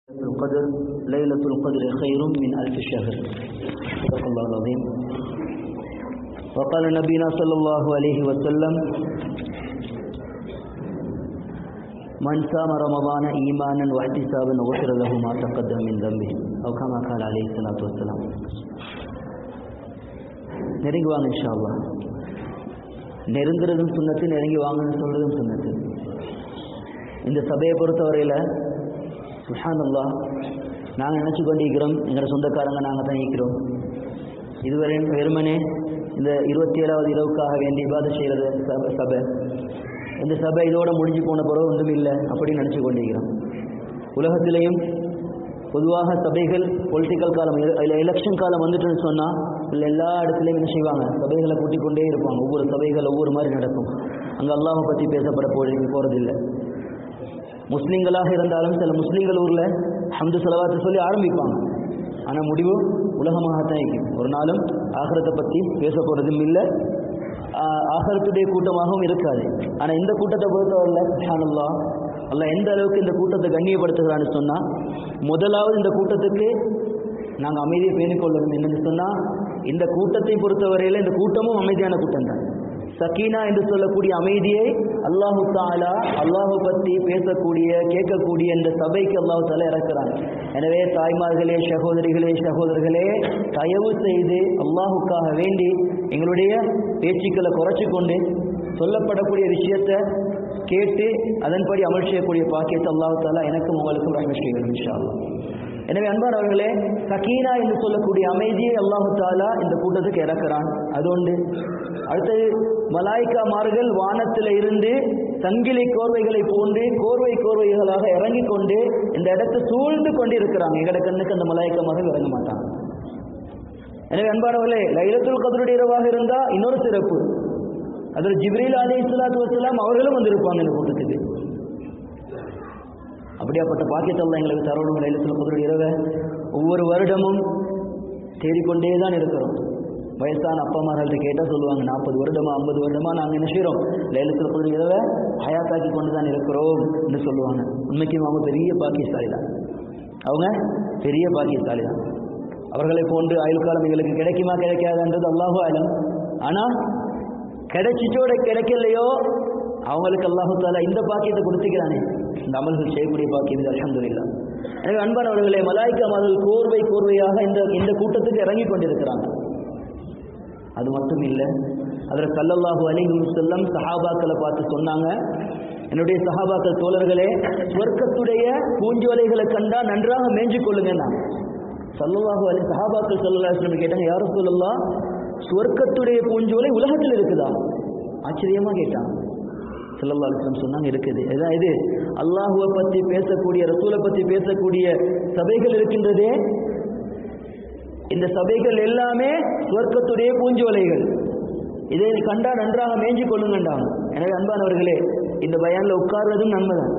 القدر ليلة القدر خير من ألف شهر صدق الله العظيم وقال نبينا صلى الله عليه وسلم من صام رمضان إيمانا واحتسابا غفر له ما تقدم من ذنبه أو كما قال عليه الصلاة والسلام நெருங்கி வாங்க இன்ஷா அல்லாஹ் நெருங்குறதும் சுண்ணத்து நெருங்கி வாங்கன்னு சொல்றதும் சுண்ணத்து இந்த சபையை பொறுத்தவரையில் சுஹான் அல்லா நாங்கள் நினச்சி கொண்டிருக்கிறோம் எங்களோட சொந்தக்காரங்க நாங்கள் தான் இருக்கிறோம் இதுவரை வெறுமனே இந்த இருபத்தி ஏழாவது இரவுக்காக வேண்டி இபாதை செய்கிறது சபை சபை இந்த சபை இதோட முடிஞ்சு போன பிறகு ஒன்றும் இல்லை அப்படின்னு நினச்சி கொண்டிருக்கிறோம் உலகத்திலேயும் பொதுவாக சபைகள் பொலிட்டிக்கல் காலம் இல்லை எலெக்ஷன் காலம் வந்துட்டுன்னு சொன்னால் இல்லை எல்லா இடத்துலையும் என்ன செய்வாங்க சபைகளை கூட்டிக் கொண்டே இருப்பாங்க ஒவ்வொரு சபைகள் ஒவ்வொரு மாதிரி நடக்கும் அங்கே அல்லாஹை பற்றி பேசப்பட போ போகிறதில்லை முஸ்லீம்களாக இருந்தாலும் சில முஸ்லீம்கள் ஊரில் ஹம்து செலவாத்தை சொல்லி ஆரம்பிப்பாங்க ஆனால் முடிவு உலகமாகத்தான் இருக்கும் ஒரு நாளும் ஆகரத்தை பற்றி பேச போகிறதும் இல்லை ஆகரத்துடைய கூட்டமாகவும் இருக்காது ஆனால் இந்த கூட்டத்தை பொறுத்தவரையில் சுஹானல்லா அல்ல எந்த அளவுக்கு இந்த கூட்டத்தை கண்ணியப்படுத்துகிறான்னு சொன்னால் முதலாவது இந்த கூட்டத்துக்கு நாங்கள் அமைதியை பேணிக்கொள்ளணும் என்னென்னு சொன்னால் இந்த கூட்டத்தை பொறுத்தவரையில் இந்த கூட்டமும் அமைதியான கூட்டம் தான் சக்கீனா என்று சொல்லக்கூடிய அமைதியை அல்லாஹு தாலா அல்லாஹு பற்றி பேசக்கூடிய கேட்கக்கூடிய இந்த சபைக்கு அல்லாஹு தாலா இறக்குறாங்க எனவே தாய்மார்களே சகோதரிகளே சகோதரர்களே தயவு செய்து அல்லாஹுக்காக வேண்டி எங்களுடைய பேச்சுக்களை குறைச்சி கொண்டு சொல்லப்படக்கூடிய விஷயத்தை கேட்டு அதன்படி அமல் செய்யக்கூடிய பாக்கியத்தை அல்லாஹு தாலா எனக்கும் உங்களுக்கும் ரஹ்ம செய்யணும் இன்ஷா எனவே அன்பானவர்களே சக்கீனா என்று சொல்லக்கூடிய அமைதியை அல்லாஹு தாலா இந்த கூட்டத்துக்கு இறக்குறான் அது ஒன்று அடுத்தது மலாய்க்காமார்கள் வானத்தில் இருந்து சங்கிலி கோர்வைகளை போன்று கோர்வை கோர்வைகளாக இறங்கி கொண்டு இந்த இடத்தை சூழ்ந்து கொண்டு இருக்கிறாங்க எங்கட கண்ணுக்கு அந்த மலாய்க்காமார்கள் இறங்க மாட்டாங்க எனவே அன்பானவர்களே லைலத்துல் கதருடைய இரவாக இருந்தா இன்னொரு சிறப்பு அதில் ஜிப்ரீல் அலி இஸ்லாத்து வசலாம் அவர்களும் வந்திருப்பாங்க இந்த கூட்டத்துக்கு அப்படியாப்பட்ட பாக்கியத்தெல்லாம் எங்களுக்கு தரணும் லைலத்தில் குதிரை இரவை ஒவ்வொரு வருடமும் தேடிக்கொண்டே தான் இருக்கிறோம் வயசான அப்பாமார்கள்ட்ட கேட்டால் சொல்லுவாங்க நாற்பது வருடமா ஐம்பது வருடமா நாங்கள் என்ன செய்கிறோம் லைலத்தில் குதிரை இரவை ஹயாத்தாக்கி கொண்டு தான் இருக்கிறோம் என்று சொல்லுவாங்க உண்மைக்கும் அவங்க பெரிய பாக்கியசாலி தான் அவங்க பெரிய பாக்கியசாலி தான் அவர்களை போன்று ஆயுள் காலம் எங்களுக்கு கிடைக்குமா கிடைக்காதுன்றது அல்லாஹோ ஆயிலம் ஆனால் கிடைச்சிச்சோட கிடைக்கலையோ அவங்களுக்கு அல்லாஹு தாலா இந்த பாக்கியத்தை கொடுத்துக்கிறானே இந்த அமல்கள் செய்யக்கூடிய பாக்கியம் இது அலமதுல்லா எனவே அன்பானவர்களே மலாய்க்கா மகள் கோர்வை கோர்வையாக இந்த இந்த கூட்டத்துக்கு இறங்கி கொண்டிருக்கிறாங்க அது மட்டும் இல்லை அதில் சல்லல்லாஹு அலிஹி செல்லம் சஹாபாக்களை பார்த்து சொன்னாங்க என்னுடைய சஹாபாக்கள் தோழர்களே சொர்க்கத்துடைய பூஞ்சோலைகளை கண்டா நன்றாக மேய்ஞ்சு கொள்ளுங்க நான் சல்லல்லாஹு அலி சஹாபாக்கள் சல்லல்லா கேட்டாங்க யாரும் சொல்லலாம் சொர்க்கத்துடைய பூஞ்சோலை உலகத்தில் இருக்குதா ஆச்சரியமா கேட்டாங்க சல்லல்லா அலிஸ்லம் சொன்னாங்க இருக்குது இதான் இது அல்லாஹுவை பற்றி பேசக்கூடிய ரசூலை பற்றி பேசக்கூடிய சபைகள் இருக்கின்றதே இந்த சபைகள் எல்லாமே சொர்க்கத்துடைய பூஞ்சோலைகள் இதை கண்டா நன்றாக மேய்ஞ்சி கொள்ளுங்கண்டாங்க எனவே அன்பானவர்களே இந்த பயானில் உட்கார்றதும் நன்மைதான்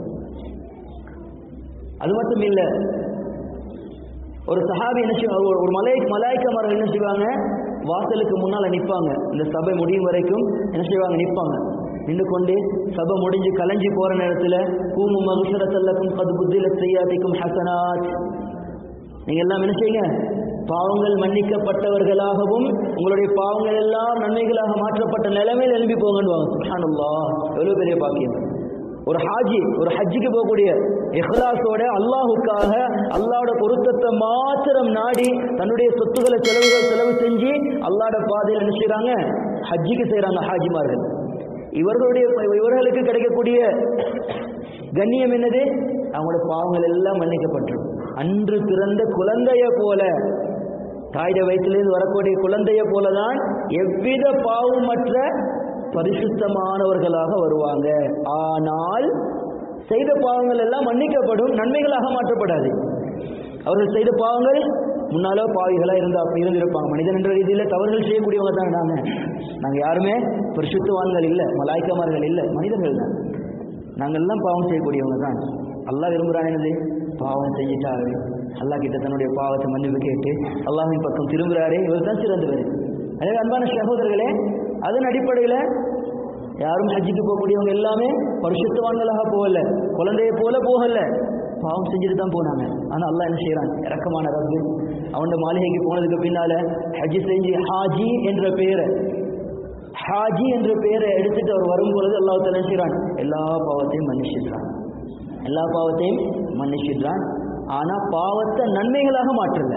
அது மட்டும் இல்லை ஒரு சஹாபி என்ன செய்வாங்க ஒரு மலை மலாய்க்கமார்கள் என்ன செய்வாங்க வாசலுக்கு முன்னால் நிற்பாங்க இந்த சபை முடியும் வரைக்கும் என்ன செய்வாங்க நிற்பாங்க நின்று கொண்டு சபை முடிஞ்சு கலைஞ்சி போற நேரத்தில் கூமு மகுசரத்தல்லக்கும் கது புத்தில செய்யாதிக்கும் ஹசனாத் நீங்க எல்லாம் என்ன செய்யுங்க பாவங்கள் மன்னிக்கப்பட்டவர்களாகவும் உங்களுடைய பாவங்கள் எல்லாம் நன்மைகளாக மாற்றப்பட்ட நிலைமையில் எழுப்பி போங்கன்னு வாங்க சுஹானுல்லா எவ்வளவு பெரிய பாக்கியம் ஒரு ஹாஜி ஒரு ஹஜ்ஜிக்கு போகக்கூடிய இஹ்லாஸோட அல்லாஹுக்காக அல்லாவோட பொருத்தத்தை மாத்திரம் நாடி தன்னுடைய சொத்துக்களை செலவுகள் செலவு செஞ்சு அல்லாட பாதையில் என்ன செய்யறாங்க ஹஜ்ஜிக்கு செய்யறாங்க ஹாஜிமார்கள் இவர்களுடைய இவர்களுக்கு கிடைக்கக்கூடிய கண்ணியம் என்னது அவங்களோட பாவங்கள் எல்லாம் மன்னிக்கப்பட்டுரும் அன்று பிறந்த குழந்தைய போல தாயிட வயிற்றிலிருந்து வரக்கூடிய குழந்தைய போலதான் எவ்வித பாவமற்ற பரிசுத்தமானவர்களாக வருவாங்க ஆனால் செய்த பாவங்கள் எல்லாம் மன்னிக்கப்படும் நன்மைகளாக மாற்றப்படாது அவர்கள் செய்த பாவங்கள் முன்னாலோ பாவிகளா இருந்தா இருந்திருப்பாங்க மனிதன் என்ற ரீதியில் தவறுகள் செய்யக்கூடியவங்க தான் நாங்க நாங்க யாருமே பரிசுத்தவான்கள் இல்லை மலாய்க்கமார்கள் இல்லை மனிதர்கள் தான் நாங்கள்லாம் பாவம் செய்யக்கூடியவங்க தான் அல்லா விரும்புகிறான் என்னது பாவம் செஞ்சிட்டாரு அல்லா கிட்ட தன்னுடைய பாவத்தை மன்னிப்பு கேட்டு அல்லாஹின் பக்கம் திரும்புகிறாரே இவர் தான் சிறந்தவர் எனவே அன்பான சகோதரர்களே அதன் அடிப்படையில் யாரும் ஹஜ்ஜுக்கு போகக்கூடியவங்க எல்லாமே பரிசுத்தவான்களாக போகல குழந்தையை போல போகல பாவம் செஞ்சுட்டு தான் போனாங்க ஆனா அல்லாஹ் என்ன செய்யறான் இறக்கமான ரப்பு அவனோட மாளிகைக்கு போனதுக்கு பின்னால ஹஜ் செஞ்சு ஹாஜி என்ற பெயரை ஹாஜி என்ற பெயரை எடுத்துட்டு அவர் வரும்பொழுது அல்லாஹ் என்ன செய்யறான் எல்லா பாவத்தையும் மன்னிச்சிடுறான் எல்லா பாவத்தையும் மன்னிச்சிடுறான் ஆனா பாவத்தை நன்மைகளாக மாற்றல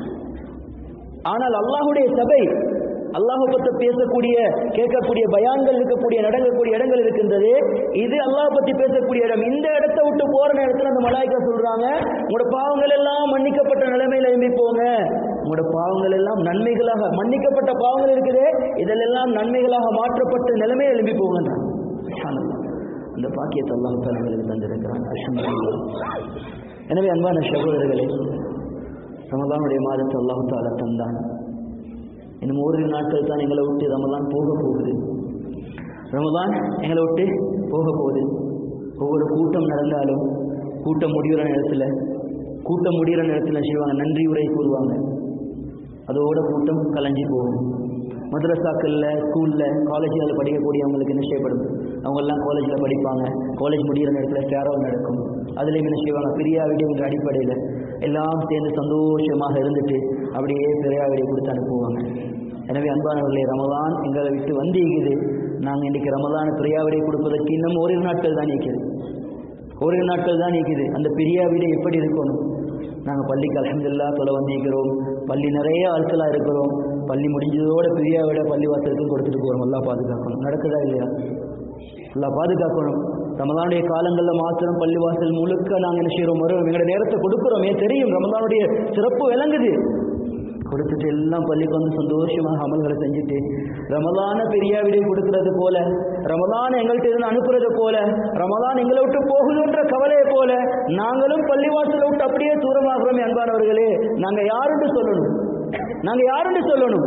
ஆனால் அல்லாஹுடைய சபை அல்லாஹ் பத்தி பேசக்கூடிய கேட்கக்கூடிய பயான்கள் இருக்கக்கூடிய நடக்கக்கூடிய இடங்கள் இருக்கின்றது இது அல்லாஹ் பத்தி பேசக்கூடிய இடம் இந்த இடத்தை விட்டு போற நேரத்தில் அந்த மலாய்க்கா சொல்றாங்க உங்களோட பாவங்கள் எல்லாம் மன்னிக்கப்பட்ட நிலைமையில எழும்பி போங்க உங்களோட பாவங்கள் எல்லாம் நன்மைகளாக மன்னிக்கப்பட்ட பாவங்கள் இருக்குது இதெல்லாம் நன்மைகளாக மாற்றப்பட்ட நிலைமையை எழும்பி போங்கன்றான் சுப்ஹானல்லாஹ். அந்த பாக்கியத்தை அல்லாஹ் தாலா எங்களுக்கு தந்திருக்கிறான் அல்ஹம்துலில்லாஹ். எனவே அன்பான சகோதரர்களே ரமலானுடைய மாதத்தை அல்லாஹ் தாலா தந்தான் இன்னும் ஓரிரு நாட்கள் தான் எங்களை விட்டு ரமலான் போக போகுது ரமலான் எங்களை விட்டு போக போகுது ஒவ்வொரு கூட்டம் நடந்தாலும் கூட்டம் முடிகிற நேரத்தில் கூட்டம் முடிகிற நேரத்தில் செய்வாங்க நன்றி உரை கூறுவாங்க அதோட கூட்டம் கலைஞ்சி போகும் மദ്രസാக்களில் ஸ்கூலில் காலேஜில் படிக்கக்கூடியவங்களுக்கு என்ன செய்யப்படும் அவங்கெல்லாம் காலேஜில் படிப்பாங்க காலேஜ் முடிகிற நேரத்தில் ஃபேரோல் நடக்கும் அதுலேயும் என்ன செய்வாங்க பிரியாவிடம் என்ற அடிப்படையில் எல்லாம் சேர்ந்து சந்தோஷமாக இருந்துட்டு அப்படியே பிரியாவிடை கொடுத்து அனுப்புவாங்க எனவே அன்பானவர்களே ரமதான் எங்களை விட்டு வந்து இருக்குது நாங்கள் இன்றைக்கி ரமதான் பிரியாவிடை கொடுப்பதற்கு இன்னும் ஓரிரு நாட்கள் தான் இருக்குது ஓரிரு நாட்கள் தான் இருக்குது அந்த பிரியாவிடை எப்படி இருக்கணும் நாங்கள் பள்ளிக்கு அலமதுல்லா தொலை வந்திருக்கிறோம் பள்ளி நிறைய ஆட்களாக இருக்கிறோம் பள்ளி முடிஞ்சதோட பிரியா விட பள்ளி வாசலுக்கும் கொடுத்துட்டு போகிறோம் எல்லாம் பாதுகாக்கணும் நடக்குதா இல்லையா எல்லாம் பாதுகாக்கணும் ரமதானுடைய காலங்களில் மாத்திரம் பள்ளிவாசல் முழுக்க நாங்கள் என்ன செய்கிறோம் வரும் எங்களோட நேரத்தை கொடுக்குறோம் ஏன் தெரியும் ரமதானுடைய சிறப்பு விளங்குது கொடுத்துட்டு எல்லாம் பள்ளிக்கு வந்து சந்தோஷமாக அமல்களை செஞ்சுட்டு ரமலான பெரியாவிடை கொடுக்கறது போல ரமலான் எங்கள்கிட்ட இருந்து அனுப்புறது போல ரமலான் எங்களை விட்டு போகுதுன்ற கவலையை போல நாங்களும் பள்ளிவாசலை விட்டு அப்படியே தூரமாகிறோம் அன்பானவர்களே நாங்க யாருன்னு சொல்லணும் நாங்க யாருன்னு சொல்லணும்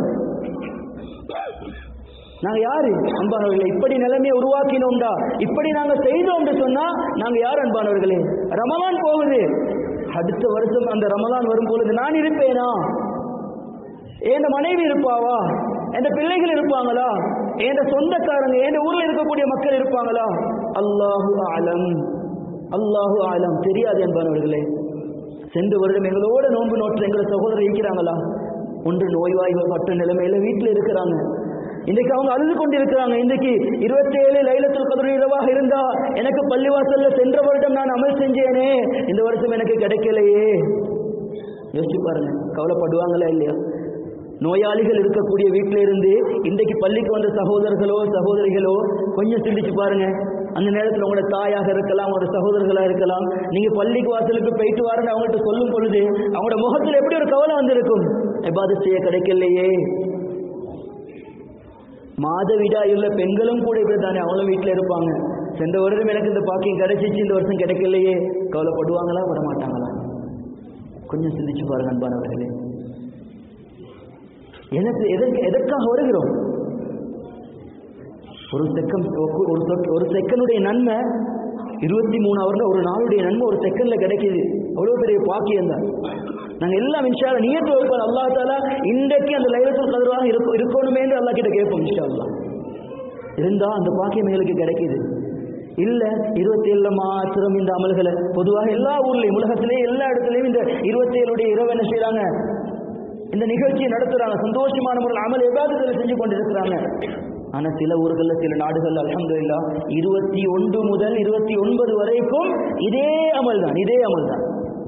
நாங்க யாரு அன்பானவர்களே இப்படி நிலைமையை உருவாக்கினோம்டா இப்படி நாங்க செய்தோம்னு சொன்னா நாங்க யார் அன்பானவர்களே ரமலான் போகுது அடுத்த வருஷம் அந்த ரமலான் வரும் பொழுது நான் இருப்பேனா என் மனைவி இருப்பாவா என் பிள்ளைகள் இருப்பாங்களா என் சொந்தக்காரங்க என் ஊர்ல இருக்கக்கூடிய மக்கள் இருப்பாங்களா அல்லாஹு ஆலம் அல்லாஹு ஆலம் தெரியாது என்பவர்களே சென்ற வருடம் எங்களோட நோன்பு நோற்று எங்களை சகோதரர் இருக்கிறாங்களா ஒன்று நோய்வாய்ப்பட்ட நிலைமையில வீட்டில் இருக்கிறாங்க இன்னைக்கு அவங்க அழுது கொண்டு இருக்கிறாங்க இன்னைக்கு இருபத்தி ஏழு லைலத்துல் கதர் இரவாக இருந்தா எனக்கு பள்ளிவாசல்ல சென்ற வருடம் நான் அமல் செஞ்சேனே இந்த வருஷம் எனக்கு கிடைக்கலையே யோசிச்சு பாருங்க கவலைப்படுவாங்களா இல்லையா நோயாளிகள் இருக்கக்கூடிய வீட்டில இருந்து இன்றைக்கு பள்ளிக்கு வந்த சகோதரர்களோ சகோதரிகளோ கொஞ்சம் சிந்திச்சு பாருங்க அந்த நேரத்தில் உங்களோட தாயாக இருக்கலாம் உங்களோட சகோதரர்களா இருக்கலாம் நீங்க பள்ளிக்கு வாசலுக்கு போயிட்டு வரேன்னு அவங்கள்ட்ட சொல்லும் பொழுது அவங்களோட முகத்தில் எப்படி ஒரு கவலை வந்திருக்கும் எபாது செய்ய கிடைக்கலையே மாதவிடாயுள்ள பெண்களும் கூட இப்படி தானே அவங்களும் வீட்டில் இருப்பாங்க சென்ற வருடம் எனக்கு இந்த பாக்கியம் கிடைச்சிச்சு இந்த வருஷம் கிடைக்கலையே கவலைப்படுவாங்களா விட மாட்டாங்களா கொஞ்சம் சிந்திச்சு பாருங்க அன்பானவர்களே எனக்கு எதற்கு எதற்காக வருகிறோம் ஒரு செகண்ட் ஒரு சொக்- ஒரு செகண்டுடைய நன்மை இருபத்தி மூணு ஹவர்ல ஒரு நாளுடைய நன்மை ஒரு செகண்ட்ல கிடைக்குது அவ்வளவு பெரிய பாக்கியம் தான் நாங்க எல்லாம் இன்ஷா நியத்து வைப்போம் அல்லா தாலா இன்றைக்கு அந்த லைலத்துல் கதிராக இருக்கும் இருக்கணுமே அல்லா கிட்ட கேட்போம் இன்ஷா அல்லா இருந்தா அந்த பாக்கியம் எங்களுக்கு கிடைக்குது இல்ல இருபத்தி ஏழுல மாத்திரம் இந்த அமல்களை பொதுவாக எல்லா ஊர்லயும் உலகத்திலே எல்லா இடத்துலயும் இந்த இருபத்தி ஏழுடைய இரவு என்ன செய்யறாங்க இந்த நிகழ்ச்சியை நடத்துறாங்க சந்தோஷமான முறையில் அமல் எவ்வாறு செஞ்சு கொண்டிருக்கிறாங்க ஆனா சில ஊர்கள்ல சில நாடுகள் அல்ஹம்துலில்லா இருபத்தி ஒன்று முதல் இருபத்தி ஒன்பது வரைக்கும் இதே அமல் தான் இதே அமல் தான்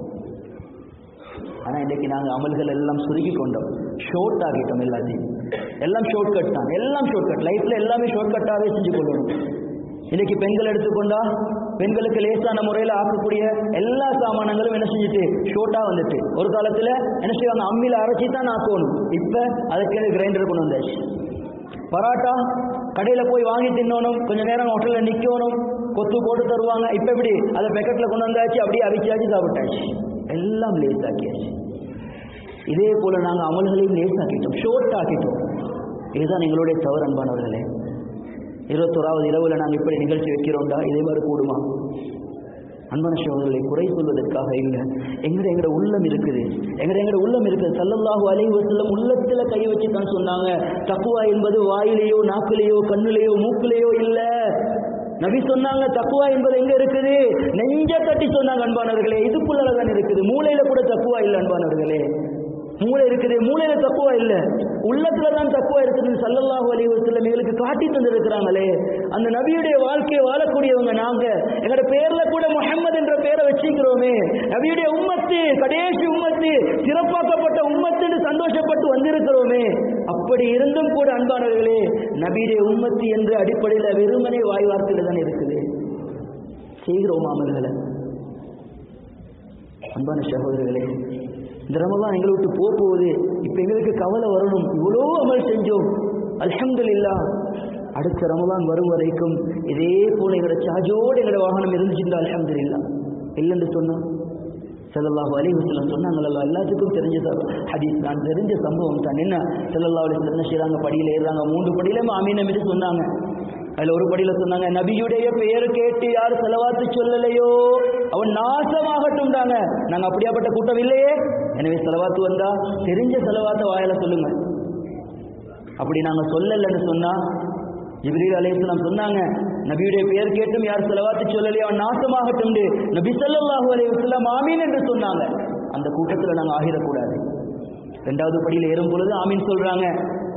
ஆனா இன்னைக்கு நாங்க அமல்கள் எல்லாம் சுருக்கி கொண்டோம் ஷார்ட் ஆகிட்டோம் எல்லாத்தையும் எல்லாம் ஷார்ட் கட் தான் எல்லாம் ஷார்ட் கட் லைஃப்ல எல்லாமே ஷார்ட் கட்டாவே செஞ்சு கொள்ளணும் இன்னைக்கு பெண்கள் எடுத்துக்கொண்டா பெண்களுக்கு லேசான முறையில் ஆக்கக்கூடிய எல்லா சாமானங்களும் என்ன செஞ்சுட்டு ஷோட்டா வந்துட்டு ஒரு காலத்துல என்ன செய்வாங்க அம்மில அரைச்சி தான் ஆக்கணும் இப்ப அதுக்கு கிரைண்டர் கொண்டு வந்தாச்சு பராட்டா கடையில போய் வாங்கி தின்னணும் கொஞ்ச நேரம் ஹோட்டல்ல நிக்கணும் கொத்து போட்டு தருவாங்க இப்ப எப்படி அதை பேக்கெட்ல கொண்டு வந்தாச்சு அப்படியே அவிச்சாச்சு சாப்பிட்டாச்சு எல்லாம் லேஸ் ஆக்கியாச்சு இதே போல நாங்க அமல்களையும் லேஸ் ஆக்கிட்டோம் ஷோர்ட் ஆக்கிட்டோம் இதுதான் எங்களுடைய தவறு அன்பானவர்களே இருபத்தோராவது இரவுல நாங்கள் இப்படி நிகழ்ச்சி வைக்கிறோம்டா இதே மாதிரி கூடுமா அன்பான சோதர்களை குறை சொல்வதற்காக இல்லை எங்கட எங்கட உள்ளம் இருக்குது எங்கட எங்கட உள்ளம் இருக்குது சல்லல்லாஹு அலைஹி வஸல்லம் உள்ளத்துல கை வச்சு தான் சொன்னாங்க தக்குவா என்பது வாயிலேயோ நாக்கிலேயோ கண்ணிலேயோ மூக்கிலேயோ இல்ல நபி சொன்னாங்க தக்குவா என்பது எங்க இருக்குது நெஞ்ச தட்டி சொன்னாங்க அன்பானவர்களே இதுக்குள்ளதான் இருக்குது மூளையில கூட தக்குவா இல்லை அன்பானவர்களே மூளை இருக்குது மூளையில தக்குவா இல்ல உள்ளத்துல தான் தக்குவா இருக்குது சல்லல்லாஹு அலைஹி வஸல்லம் எங்களுக்கு காட்டி தந்திருக்கிறாங்களே அந்த நபியுடைய வாழ்க்கையை வாழக்கூடியவங்க நாங்க எங்களோட பேர்ல கூட முஹம்மது என்ற பேரை வச்சிக்கிறோமே நபியுடைய உம்மத்து கடைசி உம்மத்து சிறப்பாக்கப்பட்ட உம்மத்து என்று சந்தோஷப்பட்டு வந்திருக்கிறோமே அப்படி இருந்தும் கூட அன்பானவர்களே நபியுடைய உம்மத்து என்ற அடிப்படையில் வெறுமனே வாய் வார்த்தையில தான் இருக்குது செய்கிறோம் அமல்களை அன்பான சகோதரர்களே இந்த ரமதான் எங்களை விட்டு போக போகுது இப்ப எங்களுக்கு கவலை வரணும் இவ்வளோ அமல் செஞ்சோம் அல்ஹம்துலில்லாஹ் அடுத்த ரமதான் வரும் வரைக்கும் இதே போல எங்களோட சார்ஜோடு எங்களோட வாகனம் இருந்துச்சுன்னா அல்ஹம்துலில்லாஹ் இல்லைன்னு சொன்னா ஸல்லல்லாஹு அலைஹி வஸல்லம் சொன்னாங்கல்ல எல்லாத்துக்கும் தெரிஞ்ச ச- ஹதீஸ் நான் தெரிஞ்ச சம்பவம் தான் என்ன ஸல்லல்லாஹு அலைஹி வஸல்லம் என்ன செய்றாங்க படியில ஏறுறாங்க மூன்று படியில ஆமீன் நபி சொன்னாங்க அதுல ஒரு படியில சொன்னாங்க நபியுடைய பெயர் கேட்டு யார் செலவாத்து சொல்லலையோ அவன் நாசமாகட்டும் தாங்க நாங்க அப்படியாப்பட்ட கூட்டம் இல்லையே எனவே செலவாத்து வந்தா தெரிஞ்ச செலவாத்த வாயில சொல்லுங்க அப்படி நாங்க சொல்லலைன்னு சொன்னா ஜிப்ரீல் அலைஹிஸ்ஸலாம் சொன்னாங்க நபியுடைய பெயர் கேட்டும் யார் செலவாத்து சொல்லலையோ அவன் நாசமாகட்டும் நபி ஸல்லல்லாஹு அலைஹி வஸல்லம் ஆமீன் என்று சொன்னாங்க அந்த கூட்டத்துல நாங்க ஆகிடக்கூடாது ரெண்டாவது படியில ஏறும் பொழுது ஆமீன் சொல்றாங்க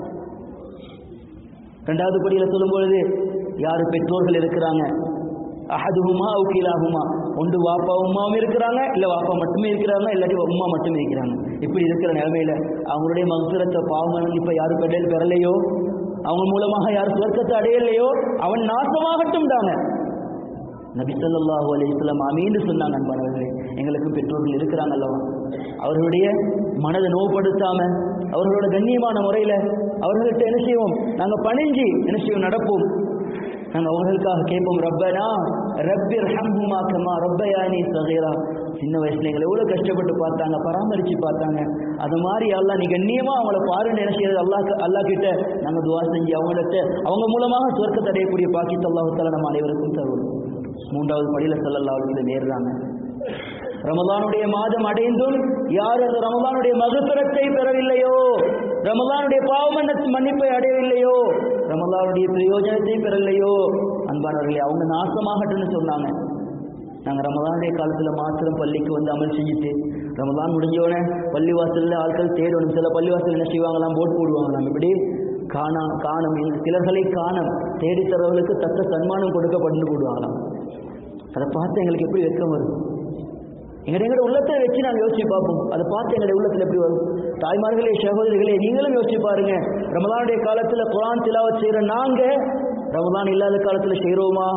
ரெண்டாவது படியில சொல்லும் பொழுது யாரு பெற்றோர்கள் இருக்கிறாங்க அஹதுஹுமா உக்கிலாகுமா ஒன்று வாப்பா உமாவும் இருக்கிறாங்க இல்ல வாப்பா மட்டுமே இருக்கிறாங்க இல்லாட்டி உம்மா மட்டுமே இருக்கிறாங்க இப்படி இருக்கிற நிலைமையில அவங்களுடைய மகசுரத்தை பாவம் இப்ப யாரு பெடல் பெறலையோ அவங்க மூலமாக யார் சுவர்க்கத்தை அடையலையோ அவன் நாசமாகட்டும் தாங்க நபி ஸல்லல்லாஹு அலைஹி வஸல்லம் ஆமீன்னு சொன்னாங்க அன்பானவர்களே எங்களுக்கும் பெற்றோர்கள் இருக்கிறாங்க அல்லவா அவர்களுடைய மனதை நோவுபடுத்தாம அவர்களோட கண்ணியமான முறையில அவர்கள்ட்ட என்ன செய்வோம் நாங்க பணிஞ்சு என்ன செய்வோம் நடப்போம் நாங்க அவர்களுக்காக கேட்போம் ரப்பனா ரப்பிர் ஹம்ஹுமா கமா ரப்பயானி சகீரா சின்ன வயசுல எங்களை எவ்வளவு கஷ்டப்பட்டு பார்த்தாங்க பராமரிச்சு பார்த்தாங்க அது மாதிரி அல்லாஹ் நீ கண்ணியமா அவங்கள பாருன்னு என்ன செய்யறது அல்லாஹ் அல்லாஹ் கிட்ட நாங்க துவா செஞ்சு அவங்கள்ட்ட அவங்க மூலமாக சொர்க்கத்தை அடையக்கூடிய பாக்கியத்தை அல்லாஹ் தஆலா நம்ம அனைவருக்கும் தருவோம் மூன்றாவது படியில ஸல்லல்லாஹு அலைஹி வஸல்லம் ஏறுறாங்க ரமலானுடைய மாதம் அடைந்தும் யார் அந்த ரமலானுடைய மகசுரத்தை பெறவில்லையோ ரமலானுடைய பாவ மன்ன- மன்னிப்பை அடையவில்லையோ ரமலானுடைய பிரயோஜனத்தை பெறவில்லையோ அன்பானவர்களே அவங்க நாசமாகட்டும்னு சொன்னாங்க நாங்க ரமலானுடைய காலத்துல மாத்திரம் பள்ளிக்கு வந்து அமல் செஞ்சுட்டு ரமலான் முடிஞ்சோடனே பள்ளிவாசல்ல ஆட்கள் தேடணும் சில பள்ளிவாசல் என்ன செய்வாங்களாம் போட் போடுவாங்களாம் இப்படி காணா காணும் சிலர்களை காணும் தேடித்தரவர்களுக்கு தக்க சன்மானம் கொடுக்கப்பட்டு போடுவாங்களாம் அதை பார்த்து எங்களுக்கு எப்படி வெக்கம் வரும் எங்க எங்களோட உள்ளத்தை வச்சு நாங்கள் யோசிச்சு பார்ப்போம் அதை பார்த்து எங்களுடைய உள்ளத்தில் எப்படி வரும் தாய்மார்களே சகோதரிகளே நீங்களும் யோசிச்சு பாருங்க ரமலானுடைய காலத்துல குரான் திலாவத் செய்யற நாங்க ரமலான் இல்லாத காலத்துல செய்றோமா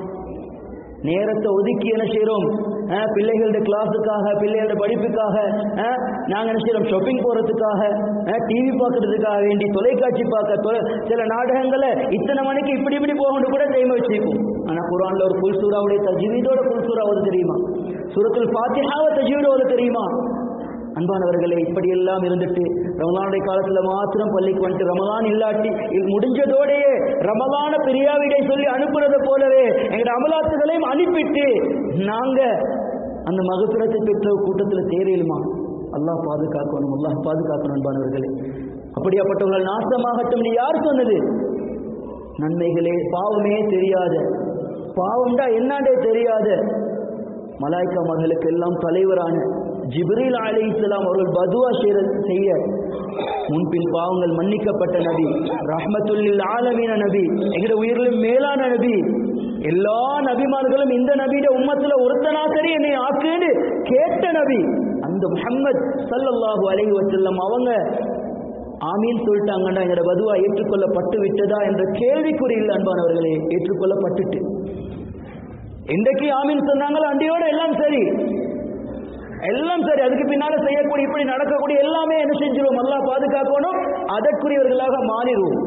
நேரத்தை ஒதுக்கி என்ன செய்றோம் அஹ், பிள்ளைகளோட கிளாஸுக்காக பிள்ளைகளோட படிப்புக்காக அஹ், நாங்க என்ன செய்றோம் ஷாப்பிங் போறதுக்காக டிவி பார்க்கறதுக்காக வேண்டி தொலைக்காட்சி பார்க்க தொலை- சில நாடகங்களை இத்தனை மணிக்கு இப்படி இப்படி போகணும் கூட டைம் வச்சிருப்போம் ஆனா குரான்ல ஒரு புல் சூறாவுடைய தஜ்வீதோட புல் சூறா ஓத தெரியுமா சூரத்துல் ஃபாத்திஹாவை தஜ்வீதோட ஓத தெரியுமா அன்பானவர்களே இப்படியெல்லாம் இருந்துட்டு ரமலானுடைய காலத்துல மாத்திரம் பள்ளிக்கு வந்துட்டு ரமலான் இல்லாட்டி இது முடிஞ்சதோடையே ரமலான பிரியாவிடை சொல்லி அனுப்புறதை போலவே எங்க அமலாத்துகளையும் அனுப்பிட்டு நாங்க அந்த மகசுரத்தை பெற்ற கூட்டத்துல தேரையிலுமா அல்லாஹ் பாதுகாக்கணும் அல்லாஹ் பாதுகாக்கணும் அன்பானவர்களே அப்படியாப்பட்டவர்கள் நாசமாகட்டும் நீ யார் சொன்னது நன்மைகளே பாவமே தெரியாத பாவம்டா என்னாண்டே தெரியாத மலாய்க்கா மகளுக்கு எல்லாம் தலைவரான ஜிப்ரீல் அலைஹிஸ்ஸலாம் அவர்கள் பதுவா செய்ற- செய்ய முன்பின் பாவங்கள் மன்னிக்கப்பட்ட நபி ரஹ்மத்துல்லில் ஆலமீன நபி எங்கட உயிரிலும் மேலான நபி எல்லா நபிமார்களும் இந்த நபியோட உம்மத்துல ஒருத்தனா சரி என்னை ஆக்குன்னு கேட்ட நபி அந்த முஹம்மத் ஸல்லல்லாஹு அலைஹி வஸல்லம் அவங்க ஆமீன் சொல்லிட்டாங்கன்னா எங்களோட பதுவா ஏற்றுக்கொள்ளப்பட்டு விட்டதா என்ற கேள்விக்குறி இல்லை அன்பானவர்களே ஏற்றுக்கொள்ளப்பட்டுட்டு என்றைக்கு ஆமீன் சொன்னாங்களோ அண்டியோட எல்லாம் சரி எல்லாம் சரி அதுக்கு பின்னால செய்யக்கூடிய இப்படி நடக்கக்கூடிய எல்லாமே என்ன செஞ்சிருவோம் அல்லாஹ் பாதுகாக்கணும் அதற்குரியவர்களாக மாறிடுவோம்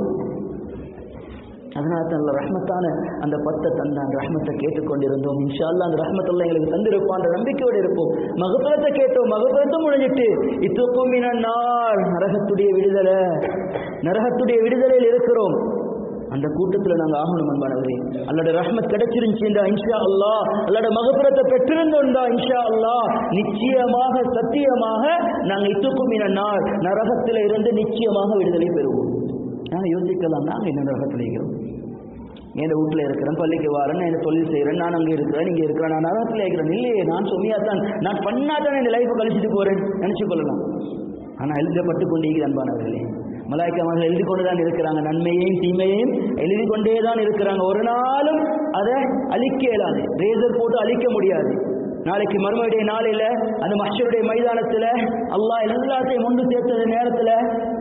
அதனால தான் அல்லாஹ் ரஹ்மத்தான அந்த பத்தை தந்தான் ரஹ்மத்தை கேட்டுக்கொண்டிருந்தோம் இன்ஷா அல்லாஹ் அந்த ரஹ்மத்தெல்லாம் எங்களுக்கு தந்திருப்பான்ற நம்பிக்கையோடு இருப்போம் மகபுரத்தை கேட்டோம் மகபுரத்தும் முடிஞ்சிட்டு இத்துக்கும் நாள் நரகத்துடைய விடுதலை நரகத்துடைய விடுதலையில் இருக்கிறோம் அந்த கூட்டத்துல நாங்க ஆகணும் அன்பானவரே அல்லாட ரஹ்மத் கிடைச்சிருந்துச்சுண்டா இன்ஷா அல்லாஹ் அல்லாட மகபுரத்தை பெற்றிருந்தோம்டா இன்ஷா அல்லாஹ் நிச்சயமாக சத்தியமாக நாங்க இத்துக்கும் நாள் நரகத்தில இருந்து நிச்சயமாக விடுதலை பெறுவோம் நாங்க யோசிக்கலாம் நாங்க என்ன நரகத்தில் இருக்கிறோம் என் வீட்டில் இருக்கிறேன் பள்ளிக்கு வரேன் நான் தொழில் செய்கிறேன் நான் அங்கே இருக்கிறேன் இங்கே இருக்கிறேன் நான் நரகத்தில் இருக்கிறேன் இல்லையே நான் சொன்னியாத்தான் நான் பண்ணாதான் இந்த லைஃப்பை கழிச்சிட்டு போகிறேன் நினச்சி கொள்ளலாம் ஆனால் எழுதப்பட்டு கொண்டே அன்பானவர்களே மலாய்க்கமாக எழுதி கொண்டு தான் இருக்கிறாங்க நன்மையையும் தீமையையும் எழுதி கொண்டே தான் இருக்கிறாங்க ஒரு நாளும் அதை அழிக்க இயலாது ரேசர் போட்டு அழிக்க முடியாது நாளைக்கு மறுமையுடைய நாளில் அந்த மஷருடைய மைதானத்தில் அல்லாஹ் எல்லாத்தையும் ஒன்று சேர்த்தது நேரத்தில்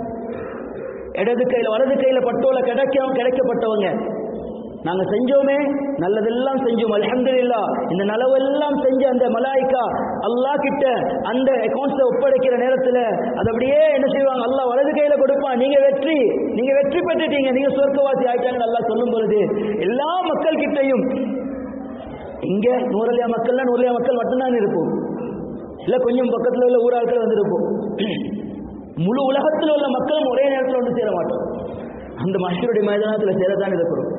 இடது கையில் வலது கையில் பட்டோல கிடைக்க கிடைக்கப்பட்டவங்க நாங்க செஞ்சோமே நல்லதெல்லாம் செஞ்சோம் அல்ஹம்துலில்லா இந்த நலவெல்லாம் செஞ்ச அந்த மலாய்க்கா அல்லாஹ் கிட்ட அந்த அக்கௌண்ட்ஸை ஒப்படைக்கிற நேரத்துல அது அப்படியே என்ன செய்வாங்க அல்லாஹ் வலது கையில கொடுப்பான் நீங்க வெற்றி நீங்க வெற்றி பெற்றுட்டீங்க நீங்க சொர்க்கவாசி ஆயிட்டாங்க அல்லாஹ் சொல்லும் பொழுது எல்லா மக்கள் கிட்டையும் இங்க நூறலியா மக்கள்னா நூறலியா மக்கள் மட்டும்தான் இருப்போம் இல்ல கொஞ்சம் பக்கத்துல உள்ள ஊராட்கள் வந்து இருப்போம் முழு உலகத்தில் உள்ள மக்களும் ஒரே நேரத்தில் வந்து சேர மாட்டோம் அந்த மஷருடைய மைதானத்தில் சேரத்தான் இருக்கிறோம்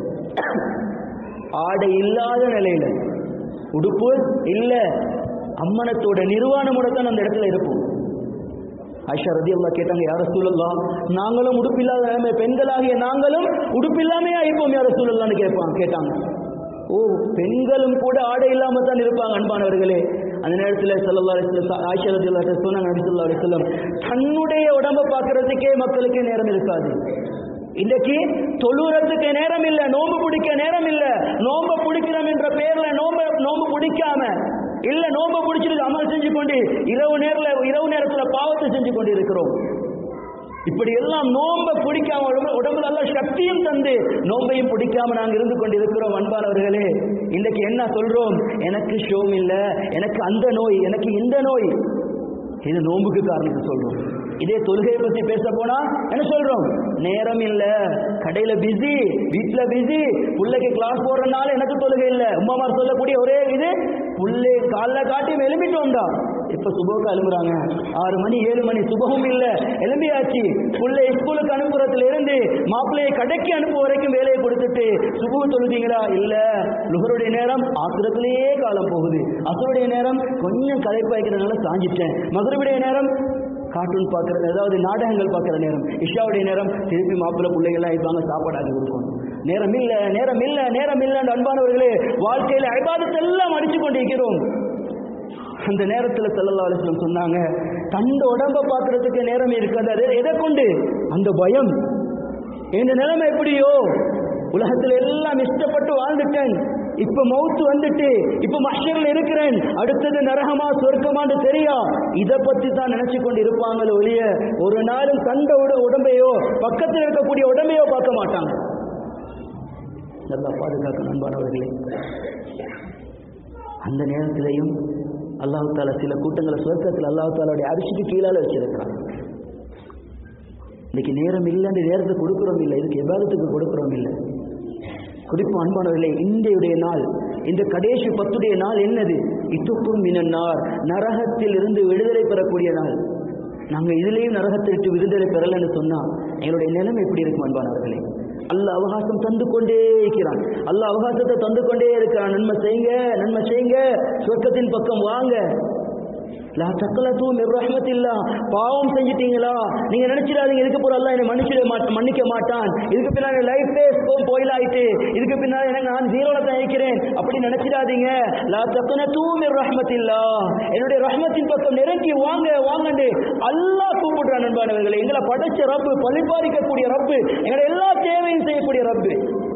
ஆடை இல்லாத நிலையில உடுப்பு இல்ல அம்மனத்தோட நிர்வாணமோட தான் அந்த இடத்துல இருப்போம் ஆயிஷா ரதி அல்லா கேட்டாங்க யார சூழல்லாம் நாங்களும் உடுப்பில்லாத நிலைமை பெண்களாகிய நாங்களும் உடுப்பில்லாமையா இருப்போம் யார சூழல்லான்னு கேட்பாங்க கேட்டாங்க ஓ பெண்களும் கூட ஆடை இல்லாம தான் இருப்பாங்க அன்பானவர்களே அந்த நேரத்தில் சல்லா அலிஸ்லாம் ஆயிஷா ரதி அல்லா சொன்னாங்க நபி சொல்லா அலிஸ்லாம் தன்னுடைய உடம்பை பார்க்கறதுக்கே மக்களுக்கே நேரம் இருக்காது இன்னைக்கு தொழுறதுக்கு நேரம் இல்ல நோம்பு பிடிக்க நேரம் இல்ல நோம்ப பிடிக்கிறோம் என்ற பேர்ல நோம்ப நோம்பு பிடிக்காம இல்ல நோம்ப பிடிச்சிட்டு அமல் செஞ்சு கொண்டு இரவு நேரத்துல இரவு நேரத்துல பாவத்தை செஞ்சு கொண்டு இருக்கிறோம் இப்படி எல்லாம் நோம்ப பிடிக்காம உடம்பு உடம்புல எல்லாம் சக்தியும் தந்து நோம்பையும் பிடிக்காம நாங்க இருந்து கொண்டு இருக்கிறோம் அன்பானவர்களே இன்னைக்கு என்ன சொல்றோம் எனக்கு ஷோம் இல்ல எனக்கு அந்த நோய் எனக்கு இந்த நோய் இது நோம்புக்கு காரணத்தை சொல்றோம் இதே தொழுகையை பத்தி பேச போனா என்ன சொல்றோம் நேரம் இல்ல கடையில பிஸி வீட்டுல பிஸி பிள்ளைக்கு கிளாஸ் போடுறதுனால எனக்கு தொழுகை இல்ல உமாமார் சொல்லக்கூடிய ஒரே இது புள்ளை காலைல காட்டி எழுப்பிட்டோம்டா இப்ப சுபோக்கு அழுகுறாங்க ஆறு மணி ஏழு மணி சுபகம் இல்ல எலும்பியாச்சு புள்ளை ஸ்கூலுக்கு அனுப்புறதுல இருந்து மாப்பிள்ளையை கடைக்கு அனுப்பும் வரைக்கும் வேலையை கொடுத்துட்டு சுபு தொழுதீங்களா இல்ல லுகருடைய நேரம் ஆசிரத்திலேயே காலம் போகுது அசருடைய நேரம் கொஞ்சம் களைப்பு வைக்கிறதுனால சாஞ்சிட்டேன் மதுரவுடைய நேரம் கார்ட்டூன் பார்க்குறது அதாவது நாடகங்கள் பார்க்குற நேரம் இஷாவுடைய நேரம் திருப்பி மாப்பிள்ளை பிள்ளைகள்லாம் இருப்பாங்க சாப்பாடு ஆகி கொடுக்கணும் நேரம் இல்ல நேரம் இல்ல நேரம் இல்ல அன்பானவர்களே வாழ்க்கையில ஐபாதத்தெல்லாம் அடிச்சு கொண்டிருக்கிறோம் அந்த நேரத்தில் செல்லல்லா அலிஸ்லம் சொன்னாங்க தந்த உடம்ப பார்க்கறதுக்கு நேரம் இருக்காது அது எதை கொண்டு அந்த பயம் இந்த நிலைமை எப்படியோ உலகத்துல எல்லாம் இஷ்டப்பட்டு வாழ்ந்துட்டேன் இப்ப மவுத்து வந்துட்டு இப்ப மஷர்ல இருக்கிறேன் அடுத்தது நரகமா சொர்க்கமான்னு தெரியா இத பத்தி தான் நினைச்சு கொண்டு இருப்பாங்களோ ஒழிய ஒரு நாளும் கண்ட உட- உடம்பையோ பக்கத்தில் இருக்கக்கூடிய உடம்பையோ பார்க்க மாட்டாங்க நல்லா பாதுகாக்க அன்பானவர்களே அந்த நேரத்திலையும் அல்லாஹு தாலா சில கூட்டங்களை சொர்க்கத்தில் அல்லாஹு தாலாவுடைய அரிசிக்கு கீழால வச்சிருக்கிறான் இன்னைக்கு நேரம் இல்லைன்ற நேரத்தை கொடுக்குறோம் இல்லை இதுக்கு எபாதத்துக்கு கொடுக்குறோம் இல்லை குறிப்பு அன்பானவர்களே இன்றையுடைய நாள் இந்த கடைசி பத்துடைய நாள் என்னது இத்துக்கும் மினன்னார் நரகத்தில் இருந்து விடுதலை பெறக்கூடிய நாள் நாங்க இதுலேயும் நரகத்தை விட்டு விடுதலை பெறலன்னு சொன்னா எங்களுடைய நிலைமை எப்படி இருக்கும் அன்பானவர்களே அல்லாஹ் அவகாசம் தந்து கொண்டே இருக்கிறான் அல்லாஹ் அவகாசத்தை தந்து கொண்டே இருக்கிறான் நன்மை செய்யுங்க நன்மை செய்யுங்க சொர்க்கத்தின் பக்கம் வாங்க லா தக்கலத்து மிர் ரஹ்மத்தில்லா பாவம் செஞ்சிட்டீங்களா நீங்க நினைச்சிடாதீங்க இதுக்கு போற அல்லாஹ் என்னை மன்னிச்சிட மாட்டான் மன்னிக்க மாட்டான் இதுக்கு பின்னாடி லைஃப் பேஸ் போயிலாயிட்டு இதுக்கு பின்னாடி எனக்கு நான் ஜீரோல தான் இருக்கிறேன் அப்படி நினைச்சிடாதீங்க லா தக்கனத்து மிர் ரஹ்மத்தில்லா என்னுடைய ரஹ்மத்தின் பக்கம் நெருங்கி வாங்க வாங்கண்டு அல்லாஹ் கூப்பிடுறான் நண்பானவர்களை எங்களை படைச்ச ரப்பு பழிபாரிக்கக்கூடிய ரப்பு எங்களை எல்லா தேவையும் செய்யக்கூடிய ரப்பு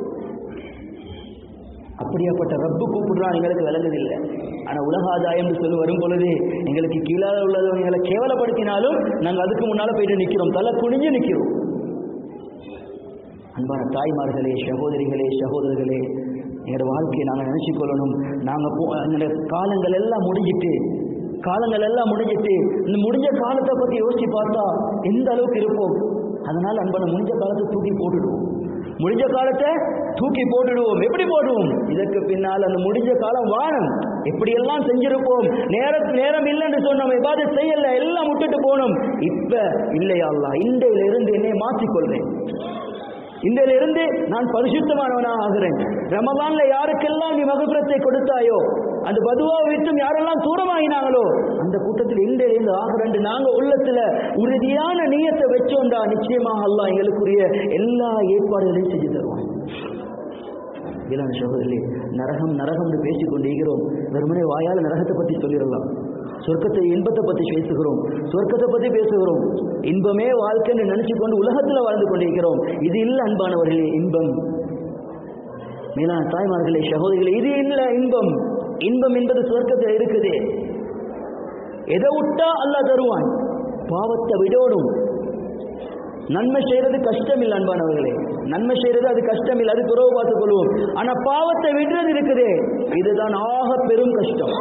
அப்படியாப்பட்ட ரப்பு கூப்பிடுறான் எங்களுக்கு விளங்குதில்லை ஆனா உலக ஆதாயம் சொல்லி வரும் பொழுது எங்களுக்கு கீழாத உள்ளவங்களை கேவலப்படுத்தினாலும் நாங்க அதுக்கு முன்னால போயிட்டு நிக்கிறோம் தலை குனிஞ்சு நிக்கிறோம் அன்பான தாய்மார்களே சகோதரிகளே சகோதரர்களே எங்களோட வாழ்க்கையை நாங்கள் நினைச்சு கொள்ளணும் நாங்க போ எங்களோட காலங்கள் எல்லாம் முடிஞ்சிட்டு காலங்கள் எல்லாம் முடிஞ்சிட்டு இந்த முடிஞ்ச காலத்தை பத்தி யோசிச்சு பார்த்தா எந்த அளவுக்கு இருப்போம் அதனால அன்பான முடிஞ்ச காலத்தை தூக்கி போட்டுடுவோம் முடிஞ்ச காலத்தை தூக்கி போட்டுடுவோம் எப்படி போடுவோம் இதற்கு பின்னால் அந்த முடிஞ்ச காலம் வானம் எப்படியெல்லாம் செஞ்சிருப்போம் நேர நேரம் இல்லைன்னு சொன்னோம் எதாவது செய்யல எல்லாம் விட்டுட்டு போனோம் இப்ப இல்லையா அல்லாஹ் இன்றையில இருந்து என்னை மாற்றிக்கொள்றேன் இன்றையில இருந்து நான் பரிசுத்தமானவனாக ஆகிறேன் ரமலான்ல யாருக்கெல்லாம் நீ மகபுரத்தை கொடுத்தாயோ அந்த பதுவாவை விட்டும் யாரெல்லாம் தூரமாகினாங்களோ அந்த கூட்டத்தில் இன்றையில இருந்து ஆகிறேன் நாங்க உள்ளத்துல உறுதியான நீயத்தை வச்சோண்டா நிச்சயமாக அல்லாஹ் எங்களுக்குரிய எல்லா ஏற்பாடுகளையும் செஞ்சு தருவான் இளம் சகோதரி நரகம் நரகம் என்று பேசிக் கொண்டிருக்கிறோம் வெறுமனே வாயால் நரகத்தை பற்றி சொல்லிடலாம் சொர்க்கத்தை இன்பத்தை பற்றி பேசுகிறோம் சொர்க்கத்தை பற்றி பேசுகிறோம் இன்பமே வாழ்க்கைன்னு நினைச்சு கொண்டு உலகத்தில் வாழ்ந்து கொண்டிருக்கிறோம் இது இல்லை அன்பானவர்களே இன்பம் மேலான தாய்மார்களே சகோதரிகளே இது இல்லை இன்பம் இன்பம் என்பது சொர்க்கத்தில் இருக்குது எதை விட்டா அல்லாஹ் தருவான் பாவத்தை விடணும் நன்மை செய்யறது கஷ்டம் இல்லை அன்பானவர்களே நன்மை செய்யறது அது கஷ்டம் இல்லை அது துறவு பார்த்துக் கொள்வோம் ஆனா பாவத்தை விடுறது இருக்குதே இதுதான் ஆக பெரும் கஷ்டம்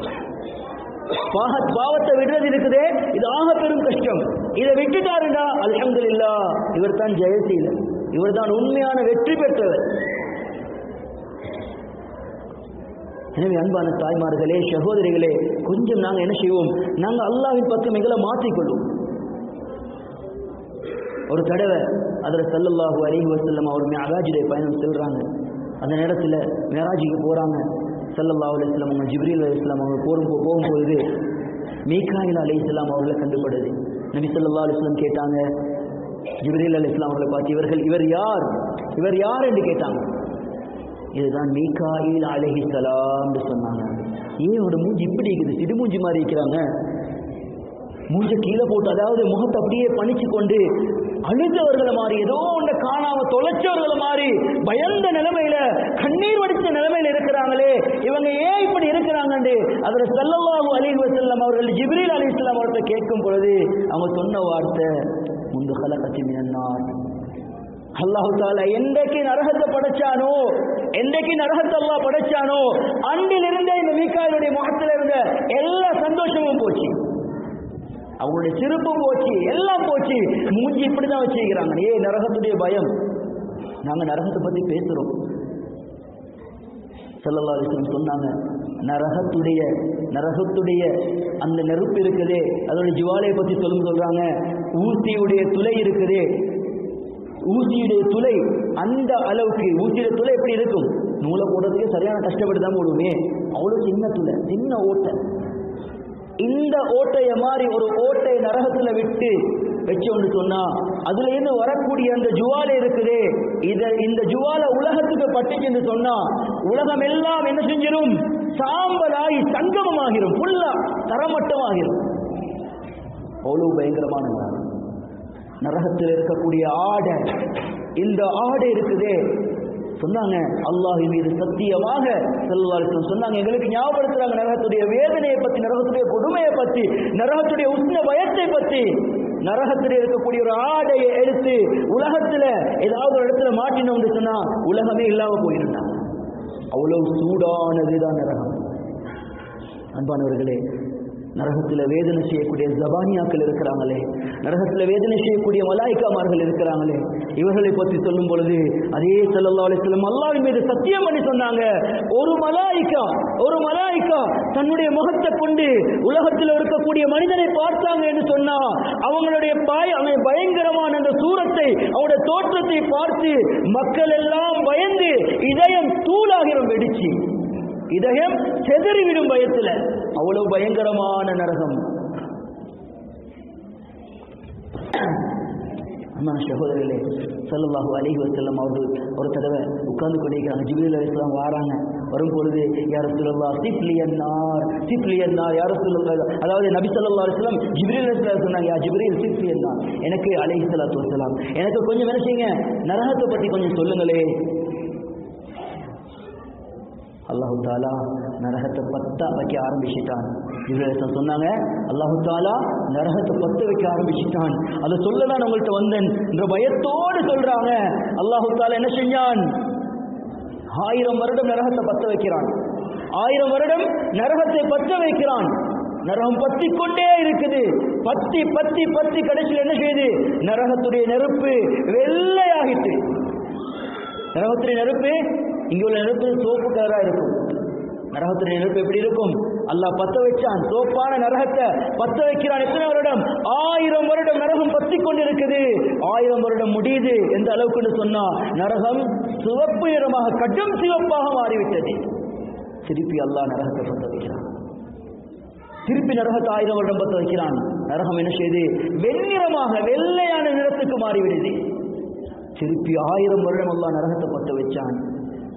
பாக- பாவத்தை விடுறது இருக்குதே இது ஆக பெரும் கஷ்டம் இதை விட்டுட்டாருடா அல்ஹம்துலில்லா இவர் தான் ஜெயசீலன் இவர் தான் உண்மையான வெற்றி பெற்றவர் எனவே அன்பான தாய்மார்களே சகோதரிகளே கொஞ்சம் நாங்க என்ன செய்வோம் நாங்க அல்லாஹ்வின் பக்கம் எங்களை மாற்றிக்கொள்வோம் ஒரு தடவை அதில் சல்லல்லாஹு அலைஹி வஸல்லம் அவர் மேராஜுடைய பயணம் செல்றாங்க அந்த நேரத்தில் மேராஜுக்கு போறாங்க சல்லல்லாஹு அலைஹி வஸல்லம் அவங்க ஜிப்ரீல் அலைஹிஸ்ஸலாம் அவங்க போகும் போகும்பொழுது மீகாயில் அலைஹிஸ்ஸலாம் அவர்களை கண்டுபடுது நபி ஸல்லல்லாஹு அலைஹி வஸல்லம் கேட்டாங்க ஜிப்ரீல் அலைஹிஸ்ஸலாம் அவர்களை பார்த்து இவர்கள் இவர் யார் இவர் யார் என்று கேட்டாங்க இதுதான் மீகாயில் அலைஹிஸ்ஸலாம் சொன்னாங்க ஏன் அவரோட மூஞ்சி இப்படி இருக்குது சிடுமூஞ்சி மாதிரி இருக்கிறாங்க மூஞ்ச கீழே போட்டு அதாவது முகத்தை அப்படியே பணிச்சு கொண்டு அழுதவர்களை மாதிரி ஏதோ ஒன்றை காணாம தொலைச்சவர்களை மாதிரி பயந்த நிலைமையில கண்ணீர் வடித்த நிலைமையில இருக்கிறாங்களே இவங்க ஏன் இப்படி இருக்கிறாங்கன்னு அதுல செல்லவாகு அலி வசல்லம் அவர்கள் ஜிப்ரீல் அலி இஸ்லாம் அவர்கிட்ட கேட்கும் பொழுது அவங்க சொன்ன வார்த்தை முந்து கலக்கத்தி மினன்னார் அல்லாஹு தாலா என்றைக்கு நரகத்தை படைச்சானோ என்றைக்கு நரகத்தை அல்லாஹ் படைச்சானோ அன்றிலிருந்தே இந்த மீக்காயினுடைய முகத்தில் இருந்த எல்லா சந்தோஷமும் போச்சு அவங்களுடைய சிரிப்பும் போச்சு எல்லாம் போச்சு மூஞ்சி இப்படிதான் வச்சிருக்கிறாங்க ஏ நரகத்துடைய பயம் நாங்க நரகத்தை பத்தி பேசுறோம் ஸல்லல்லாஹு அலைஹி வஸல்லம் சொன்னாங்க நரகத்துடைய நரகத்துடைய அந்த நெருப்பு இருக்குதே அதோட ஜுவாலையை பத்தி சொல்லும் சொல்றாங்க ஊசியுடைய துளை இருக்குதே ஊசியுடைய துளை அந்த அளவுக்கு ஊசியுடைய துளை எப்படி இருக்கும் நூலை போடுறதுக்கே சரியான கஷ்டப்பட்டு தான் போடுவோமே அவ்வளோ சின்ன துளை சின்ன ஓட்டை இந்த ஓட்டைய மாதிரி ஒரு ஓட்டை நரகத்துல விட்டு வச்சோன்னு சொன்னா அதுல இருந்து வரக்கூடிய அந்த ஜுவாலை இருக்குதே இத இந்த ஜுவாலை உலகத்துக்கு பட்டுச்சுன்னு சொன்னா உலகம் எல்லாம் என்ன செஞ்சிடும் சாம்பலாகி சங்கமமாகிரும் ஃபுல்லா தரமட்டமாகிரும் அவ்வளவு பயங்கரமான நரகம். நரகத்தில் இருக்கக்கூடிய ஆடை இந்த ஆடை இருக்குதே சொன்னாங்க அல்லாஹின் மீது சத்தியமாக செல்வார்கள் சொன்னாங்க எங்களுக்கு ஞாபகப்படுத்துறாங்க நரகத்துடைய வேதனையை பத்தி நரகத்துடைய கொடுமையை பத்தி நரகத்துடைய உஷ்ண பயத்தை பத்தி நரகத்தில் இருக்கக்கூடிய ஒரு ஆடையை எடுத்து உலகத்துல ஏதாவது ஒரு இடத்துல மாட்டினோம்னு சொன்னா உலகமே இல்லாம போயிருந்தாங்க அவ்வளவு சூடானதுதான் நரகம் அன்பானவர்களே நரகத்தில் வேதனை செய்யக்கூடிய ஜபானியாக்கள் இருக்கிறாங்களே நரகத்தில் வேதனை செய்யக்கூடிய மலாய்க்காமார்கள் இருக்கிறாங்களே இவர்களை பற்றி சொல்லும் பொழுது அதே ஸல்லல்லாஹு அலைஹி வஸல்லம் அல்லாஹ்வின் மீது சத்தியம் பண்ணி சொன்னாங்க ஒரு மலாய்க்கா ஒரு மலாய்க்கா தன்னுடைய முகத்தை கொண்டு உலகத்தில் இருக்கக்கூடிய மனிதனை பார்த்தாங்க என்று சொன்னா அவங்களுடைய பாய் அவன் பயங்கரமான அந்த சூரத்தை அவனுடைய தோற்றத்தை பார்த்து மக்கள் எல்லாம் பயந்து இதயம் தூளாகிரும் வெடிச்சு இதயம் செதறிவிடும் பயத்துல அவ்வளவு பயங்கரமான நரகம் அம்மா சகோதரர்களே ஸல்லல்லாஹு அலைஹி வஸல்லம் அவர்கள் ஒரு தடவை உட்கார்ந்து கொண்டிருக்கிறாங்க ஜிப்ரீல் அலைஹிஸ்ஸலாம் வராங்க வரும் பொழுது யார் ரசூலுல்லாஹ் சிப்லியன் நார் சிப்லியன் நார் யார் ரசூலுல்லாஹ் அதாவது நபி ஸல்லல்லாஹு அலைஹி வஸல்லம் ஜிப்ரீல் அலைஹிஸ்ஸலாம் சொன்னாங்க யா ஜிப்ரீல் சிப்லியன் நார் எனக்கு அலைஹி ஸலாத்து வஸலாம் எனக்கு கொஞ்சம் என்ன செய்யுங்க நரகத்தை பத்தி கொஞ்சம் சொல்லுங்களே அல்லாஹு தாலா நரகத்தை பத்த வைக்க ஆரம்பிச்சிட்டான் இவர்கள் சொன்னாங்க அல்லாஹு தாலா நரகத்தை பத்த வைக்க ஆரம்பிச்சிட்டான் அதை சொல்ல தான் உங்கள்கிட்ட வந்தேன் என்ற பயத்தோடு சொல்றாங்க அல்லாஹு தாலா என்ன செஞ்சான் ஆயிரம் வருடம் நரகத்தை பத்த வைக்கிறான் ஆயிரம் வருடம் நரகத்தை பத்த வைக்கிறான் நரகம் பத்தி கொண்டே இருக்குது பத்தி பத்தி பத்தி கடைசியில் என்ன செய்யுது நரகத்துடைய நெருப்பு வெள்ளையாகிட்டு நரகத்துடைய நெருப்பு இங்க உள்ள நெருப்பு சோப்பு கலரா இருக்கும் நரகத்துடைய நெருப்பு எப்படி இருக்கும் அல்லாஹ் பத்த வச்சான் சோப்பான நரகத்தை பத்த வைக்கிறான் எத்தனை வருடம் ஆயிரம் வருடம் நரகம் பத்தி கொண்டிருக்குது ஆயிரம் வருடம் முடியுது எந்த அளவுக்குன்னு சொன்னா நரகம் சிவப்பு நிறமாக கடும் சிவப்பாக மாறிவிட்டது திருப்பி அல்லாஹ் நரகத்தை பத்த வைக்கிறான் திருப்பி நரகத்தை ஆயிரம் வருடம் பத்த வைக்கிறான் நரகம் என்ன செய்து வெண்ணிறமாக வெள்ளையான நிறத்துக்கு மாறிவிடுது திருப்பி ஆயிரம் வருடம் அல்லாஹ் நரகத்தை பத்த வச்சான்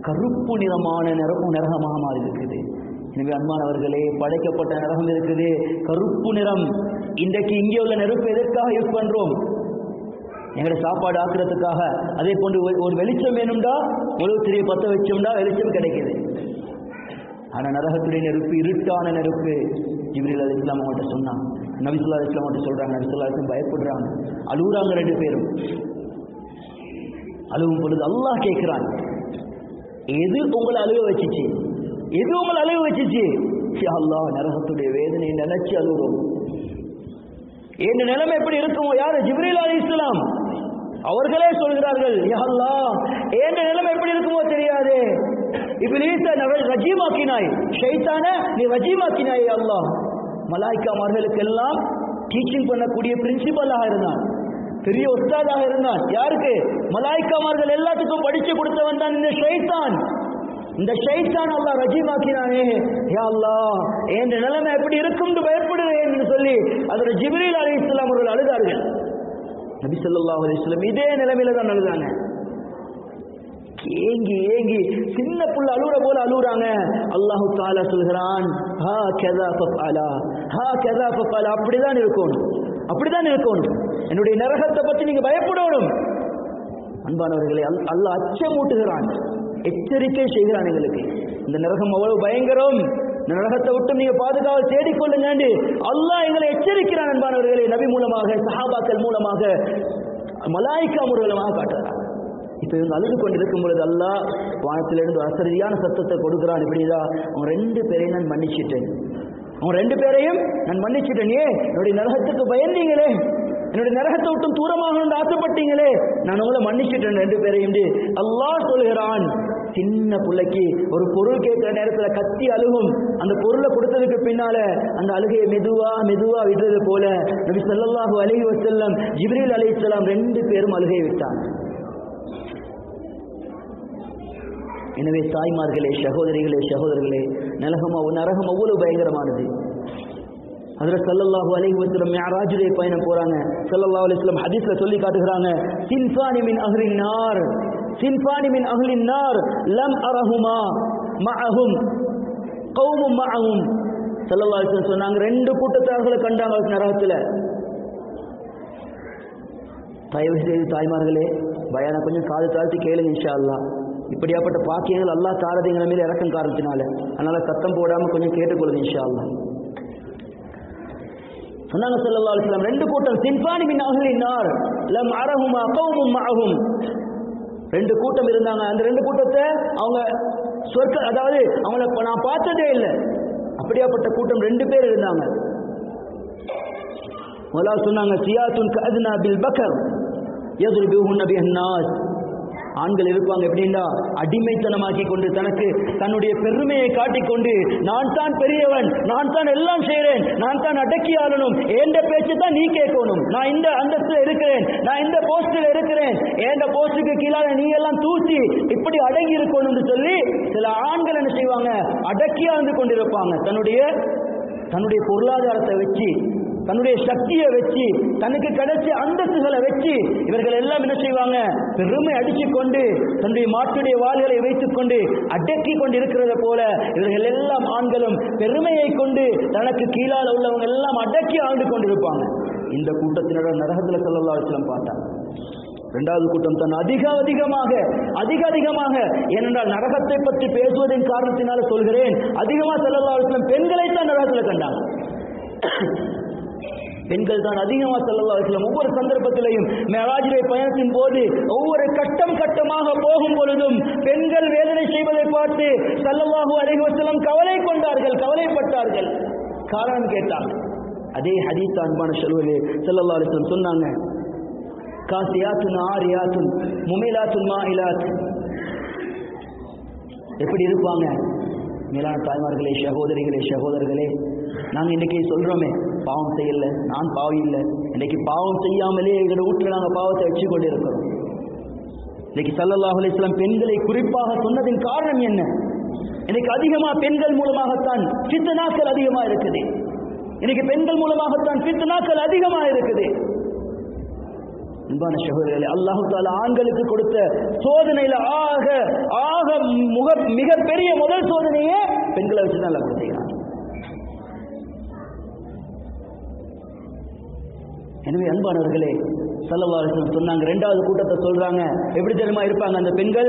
கருப்பு நிறமான நிறப்பு நரகமாக மாறி இருக்குது எனவே அன்பானவர்களே படைக்கப்பட்ட நரகம் இருக்குது கருப்பு நிறம் இன்றைக்கு இங்கே உள்ள நெருப்பு எதற்காக யூஸ் பண்றோம் எங்களோட சாப்பாடு ஆக்குறதுக்காக அதே போன்று ஒரு- ஒரு வெளிச்சம் வேணும்டா உலகத்திலேயே பத்த வச்சோம்டா வெளிச்சம் கிடைக்குது ஆனா நரகத்துடைய நெருப்பு இருட்டான நெருப்பு ஜிப்ரீல் அலி இஸ்லாம் அவங்கள்ட்ட சொன்னான் நபிசுல்லா அலி இஸ்லாம் அவங்கள்ட்ட சொல்றாங்க நபிசுல்லா அலிஸ்லாம் பயப்படுறாங்க அழுகுறாங்க ரெண்டு பேரும் அழுகும் பொழுது அல்லாஹ் கேட்கிறான் எது உங்களை அழுக வச்சுச்சு எது உங்களை அழுக வச்சுச்சு யா அல்லாஹ் நரகத்துடைய வேதனையை நினைச்சு அழுகிறோம் என் நிலைமை எப்படி இருக்குமோ யாரு ஜிப்ரீல் அலி இஸ்லாம் அவர்களே சொல்கிறார்கள் யா அல்லாஹ் என் நிலைமை எப்படி இருக்குமோ தெரியாது இப்லீஸ நவ- ரஜீமாக்கினாய் ஷைத்தான நீ ரஜீமாக்கினாய் யா அல்லாஹ் மலாய்க்காமார்களுக்கெல்லாம் டீச்சிங் பண்ணக்கூடிய பிரின்சிபலாக இருந்தான் பெரிய உஸ்தாதாக இருந்தான் யாருக்கு மலாய்க்காமார்கள் எல்லாத்துக்கும் படிச்சு கொடுத்தவன் தான் இந்த ஷைத்தான் இந்த ஷைத்தான் அல்லாஹ் ரஜீமாக்கினானே யா அல்லாஹ் என் நிலைமை எப்படி இருக்கும்னு பயப்படுகிறேன் என்று சொல்லி அதோட ஜிப்ரீல் அலி இஸ்லாம் அவர்கள் அழுதார்கள் நபி ஸல்லல்லாஹு அலைஹி வஸல்லம் இதே நிலைமையில தான் அழுதாங்க ஏங்கி ஏங்கி சின்ன புள்ள அழுகுற போல அழுகுறாங்க அல்லாஹு தாலா சொல்கிறான் ஹா கதா ஃபஃஅலா ஹா கதா ஃபஃஅலா அப்படிதான் இருக்கணும் அப்படிதான் இருக்கணும் என்னுடைய நரகத்தை பத்தி நீங்க பயப்படணும் அன்பானவர்களே அல்- அல்லாஹ் அச்சமூட்டுகிறான் எச்சரிக்கை செய்கிறான் எங்களுக்கு இந்த நரகம் அவ்வளவு பயங்கரம் இந்த நரகத்தை விட்டு நீங்க பாதுகாவல் தேடிக்கொள்ளுங்க அல்லாஹ் எங்களை எச்சரிக்கிறான் அன்பானவர்களே நபி மூலமாக சஹாபாக்கள் மூலமாக மலாய்க்கா மூலமாக காட்டுறான் இப்ப இவங்க அழுது கொண்டிருக்கும் பொழுது அல்லாஹ் வானத்திலிருந்து அசரியான சத்தத்தை கொடுக்கிறான் இப்படிதான் அவங்க ரெண்டு பேரையும் நான் மன்னிச்சிட்டேன் அவங்க ரெண்டு பேரையும் நான் மன்னிச்சிட்டேன் ஏன் என்னுடைய நரகத்துக்கு பயந்தீங்களே என்னுடைய நரகத்தை விட்டும் தூரமாகணும்னு ஆசைப்பட்டீங்களே நான் உங்களை மன்னிச்சிட்டேன் ரெண்டு பேரையும் என்று அல்லாஹ் சொல்கிறான் சின்ன பிள்ளைக்கு ஒரு பொருள் கேட்கிற நேரத்துல கத்தி அழுகும் அந்த பொருளை கொடுத்ததுக்கு பின்னால அந்த அழுகையை மெதுவா மெதுவா விடுறது போல நபி ஸல்லல்லாஹு அலைஹி வஸல்லம் ஜிப்ரீல் அலைஹிஸ்ஸலாம் ரெண்டு பேரும் அழுகை விட்டாங்க எனவே தாய்மார்களே சகோதரிகளே சகோதரர்களே நரகம் அவ்- நரகம் அவ்வளவு பயங்கரமானது அதுல ஸல்லல்லாஹு அலைஹி வஸல்லம் மிஅராஜுடைய பயணம் போறாங்க ஸல்லல்லாஹு அலைஹி வஸல்லம் ஹதீஸ்ல சொல்லி காட்டுகிறாங்க சின்ஃபானி மின் அஹ்லின் நார் சின்ஃபானி மின் அஹ்லின் நார் லம் அரஹுமா மஅஹும் கௌமும் மஅஹும் ஸல்லல்லாஹு அலைஹி வஸல்லம் சொன்னாங்க ரெண்டு கூட்டத்தார்களை கண்டாங்க நரகத்துல தயவு செய்து தாய்மார்களே பயான கொஞ்சம் காது தாழ்த்தி கேளுங்க இன்ஷா அல்லாஹ் இப்படியாப்பட்ட பாக்கியங்கள் அல்லாஹ் தாரது எங்களை மேல இறக்கம் காரணத்தினால அதனால சத்தம் போடாம கொஞ்சம் கேட்டுக்கொள்ளுங்க இன்ஷா அல்லாஹ் சொன்னாங்க ஸல்லல்லாஹு அலைஹி வஸல்லம் ரெண்டு கூட்டம் சின்பானி மின் அஹ்லின் நார் லம் அரஹுமா கௌமும் மஅஹும் ரெண்டு கூட்டம் இருந்தாங்க அந்த ரெண்டு கூட்டத்தை அவங்க சொர்க்க அதாவது அவங்கள இப்ப நான் பார்த்ததே இல்லை அப்படியாப்பட்ட கூட்டம் ரெண்டு பேர் இருந்தாங்க முதலாவது சொன்னாங்க சியாத்துன் கஅத்னா பில் பக்கர் யதுரிபுஹுன்ன பிஹன்னாஸ் ஆண்கள் இருப்பாங்க எப்படின்னா அடிமைத்தனமாக்கி கொண்டு தனக்கு தன்னுடைய பெருமையை காட்டிக்கொண்டு நான் தான் பெரியவன் நான் தான் எல்லாம் செய்றேன் நான் தான் அடக்கி ஆளணும் எந்த பேச்சு தான் நீ கேட்கணும் நான் இந்த அந்தஸ்துல இருக்கிறேன் நான் இந்த போஸ்டில் இருக்கிறேன் எந்த போஸ்டுக்கு கீழால நீ எல்லாம் தூசி இப்படி அடங்கி இருக்கணும்னு சொல்லி சில ஆண்கள் என்ன செய்வாங்க அடக்கி ஆழ்ந்து கொண்டிருப்பாங்க தன்னுடைய தன்னுடைய பொருளாதாரத்தை வச்சு தன்னுடைய சக்தியை வச்சு தனக்கு கிடைச்ச அந்தஸ்துகளை வச்சு இவர்கள் எல்லாம் என்ன செய்வாங்க பெருமை அடிச்சு கொண்டு தன்னுடைய மாட்டுடைய வாள்களை வைத்துக் கொண்டு அடக்கி கொண்டு இருக்கிறத போல இவர்கள் எல்லாம் ஆண்களும் பெருமையை கொண்டு தனக்கு கீழால உள்ளவங்க எல்லாம் அடக்கி ஆண்டு கொண்டிருப்பாங்க இந்த கூட்டத்தினர் நரகத்துல ஸல்லல்லாஹு அலைஹி வஸல்லம் பார்த்தாங்க இரண்டாவது கூட்டம் தான் அதிக அதிகமாக அதிக அதிகமாக ஏனென்றால் நரகத்தை பற்றி பேசுவதன் காரணத்தினால சொல்கிறேன் அதிகமாக ஸல்லல்லாஹு அலைஹி வஸல்லம் பெண்களை தான் நரகத்தில் கண்டாங்க பெண்கள் தான் அதிகமாக ஸல்லல்லாஹு அலைஹி வஸல்லம் ஒவ்வொரு சந்தர்ப்பத்திலையும் மேராஜிலே பயணத்தின் போது ஒவ்வொரு கட்டம் கட்டமாக போகும் பொழுதும் பெண்கள் வேதனை செய்வதை பார்த்து ஸல்லல்லாஹு அலைஹி வஸல்லம் கவலை கொண்டார்கள் கவலைப்பட்டார்கள் காரணம் கேட்டாங்க அதே ஹதீஸ் அன்பான செல்வரே ஸல்லல்லாஹு அலைஹி வஸல்லம் சொன்னாங்க காசியாத்துன் ஆரியாத்துன் முமிலாத்துன் மாயிலாத் எப்படி இருப்பாங்க மேலான தாய்மார்களே சகோதரிகளே சகோதரர்களே நாங்க இன்னைக்கு சொல்றோமே பாவம் செய்யல நான் பாவி இல்லை இன்னைக்கு பாவம் செய்யாமலே எங்களோட வீட்டுல நாங்க பாவத்தை வச்சு கொண்டு இருக்கிறோம் இன்னைக்கு சல்லல்லாஹு அலைஹி வஸல்லம் பெண்களை குறிப்பாக சொன்னதின் காரணம் என்ன இன்னைக்கு அதிகமா பெண்கள் மூலமாகத்தான் ஃபித்னாக்கள் அதிகமா இருக்குது இன்னைக்கு பெண்கள் மூலமாகத்தான் ஃபித்னாக்கள் அதிகமா இருக்குது அன்பான சகோதரர்களே அல்லாஹு தாலா ஆண்களுக்கு கொடுத்த சோதனையில ஆக ஆக முக மிகப்பெரிய முதல் சோதனையே பெண்களை வச்சு தான் அல்லாஹ் கொடுத்துக்கிறான் எனவே அன்பானவர்களே சல்லல்லாஹு அலைஹி வஸல்லம் சொன்னாங்க ரெண்டாவது கூட்டத்தை சொல்றாங்க எப்படி தெரியுமா இருப்பாங்க அந்த பெண்கள்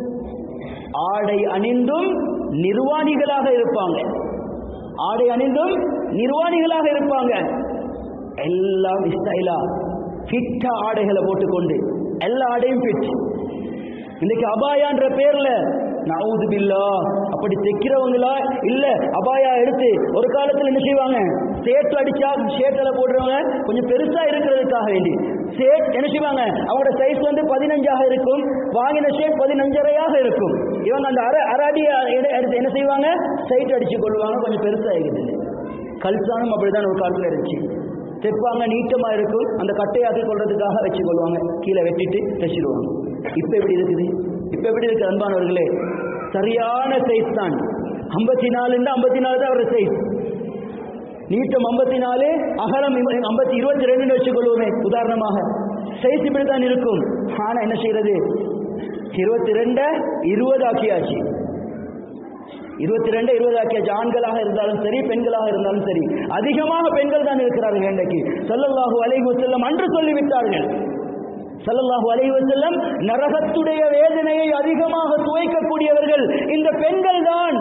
ஆடை அணிந்தும் நிர்வாணிகளாக இருப்பாங்க ஆடை அணிந்தும் நிர்வாணிகளாக இருப்பாங்க எல்லாம் ஸ்டைலா ஃபிட்டா ஆடைகளை போட்டுக்கொண்டு எல்லா ஆடையும் ஃபிட் இன்னைக்கு அபாயான்ற பேர்ல நவுது பில்லா அப்படி தைக்கிறவங்களா இல்ல அபாயா எடுத்து ஒரு காலத்துல என்ன செய்வாங்க சேட்டு அடிச்சா சேட்டில் போடுறவங்க கொஞ்சம் பெருசா இருக்கிறதுக்காக வேண்டி சேட் என்ன செய்வாங்க அவங்களோட சைஸ் வந்து பதினஞ்சாக இருக்கும் வாங்கின ஷேப் பதினஞ்சரையாக இருக்கும் இவங்க அந்த அரை அரை அடி எடு- எடுத்து என்ன செய்வாங்க சைட் அடிச்சு கொள்வாங்க கொஞ்சம் பெருசா இருக்குது கல்சானும் அப்படிதான் ஒரு காலத்துல இருந்துச்சு தைப்பாங்க நீட்டமா இருக்கும் அந்த கட்டையாக்கி கொள்றதுக்காக வச்சு கொள்வாங்க கீழே வெட்டிட்டு தைச்சிடுவாங்க இப்ப எப்படி இருக்குது இப்ப எப்படி இருக்கு அன்பானவர்களே சரியான சைஸ் தான் ஐம்பத்தி நாலுன்னா ஐம்பத்தி நாலு தான் அவரோட சைஸ் நீட்டம் ஐம்பத்தி நாலு அகலம் ஐம்பத்தி இருபத்தி ரெண்டுன்னு வச்சுக்கொள்வோமே உதாரணமாக சைஸ் இப்படி தான் இருக்கும் ஆனா என்ன செய்யறது இருபத்தி ரெண்ட இருபது ஆக்கியாச்சு இருபத்தி ரெண்டு இருபது ஆக்கியாச்சு ஆண்களாக இருந்தாலும் சரி பெண்களாக இருந்தாலும் சரி அதிகமாக பெண்கள் தான் இருக்கிறார்கள் இன்றைக்கு ஸல்லல்லாஹு அலைஹி வஸல்லம் அன்று சொல்லிவிட்டார்கள் ஸல்லல்லாஹு அலைஹி வஸல்லம் நரகத்துடைய வேதனையை அதிகமாக துவைக்கக்கூடியவர்கள் இந்த பெண்கள் தான்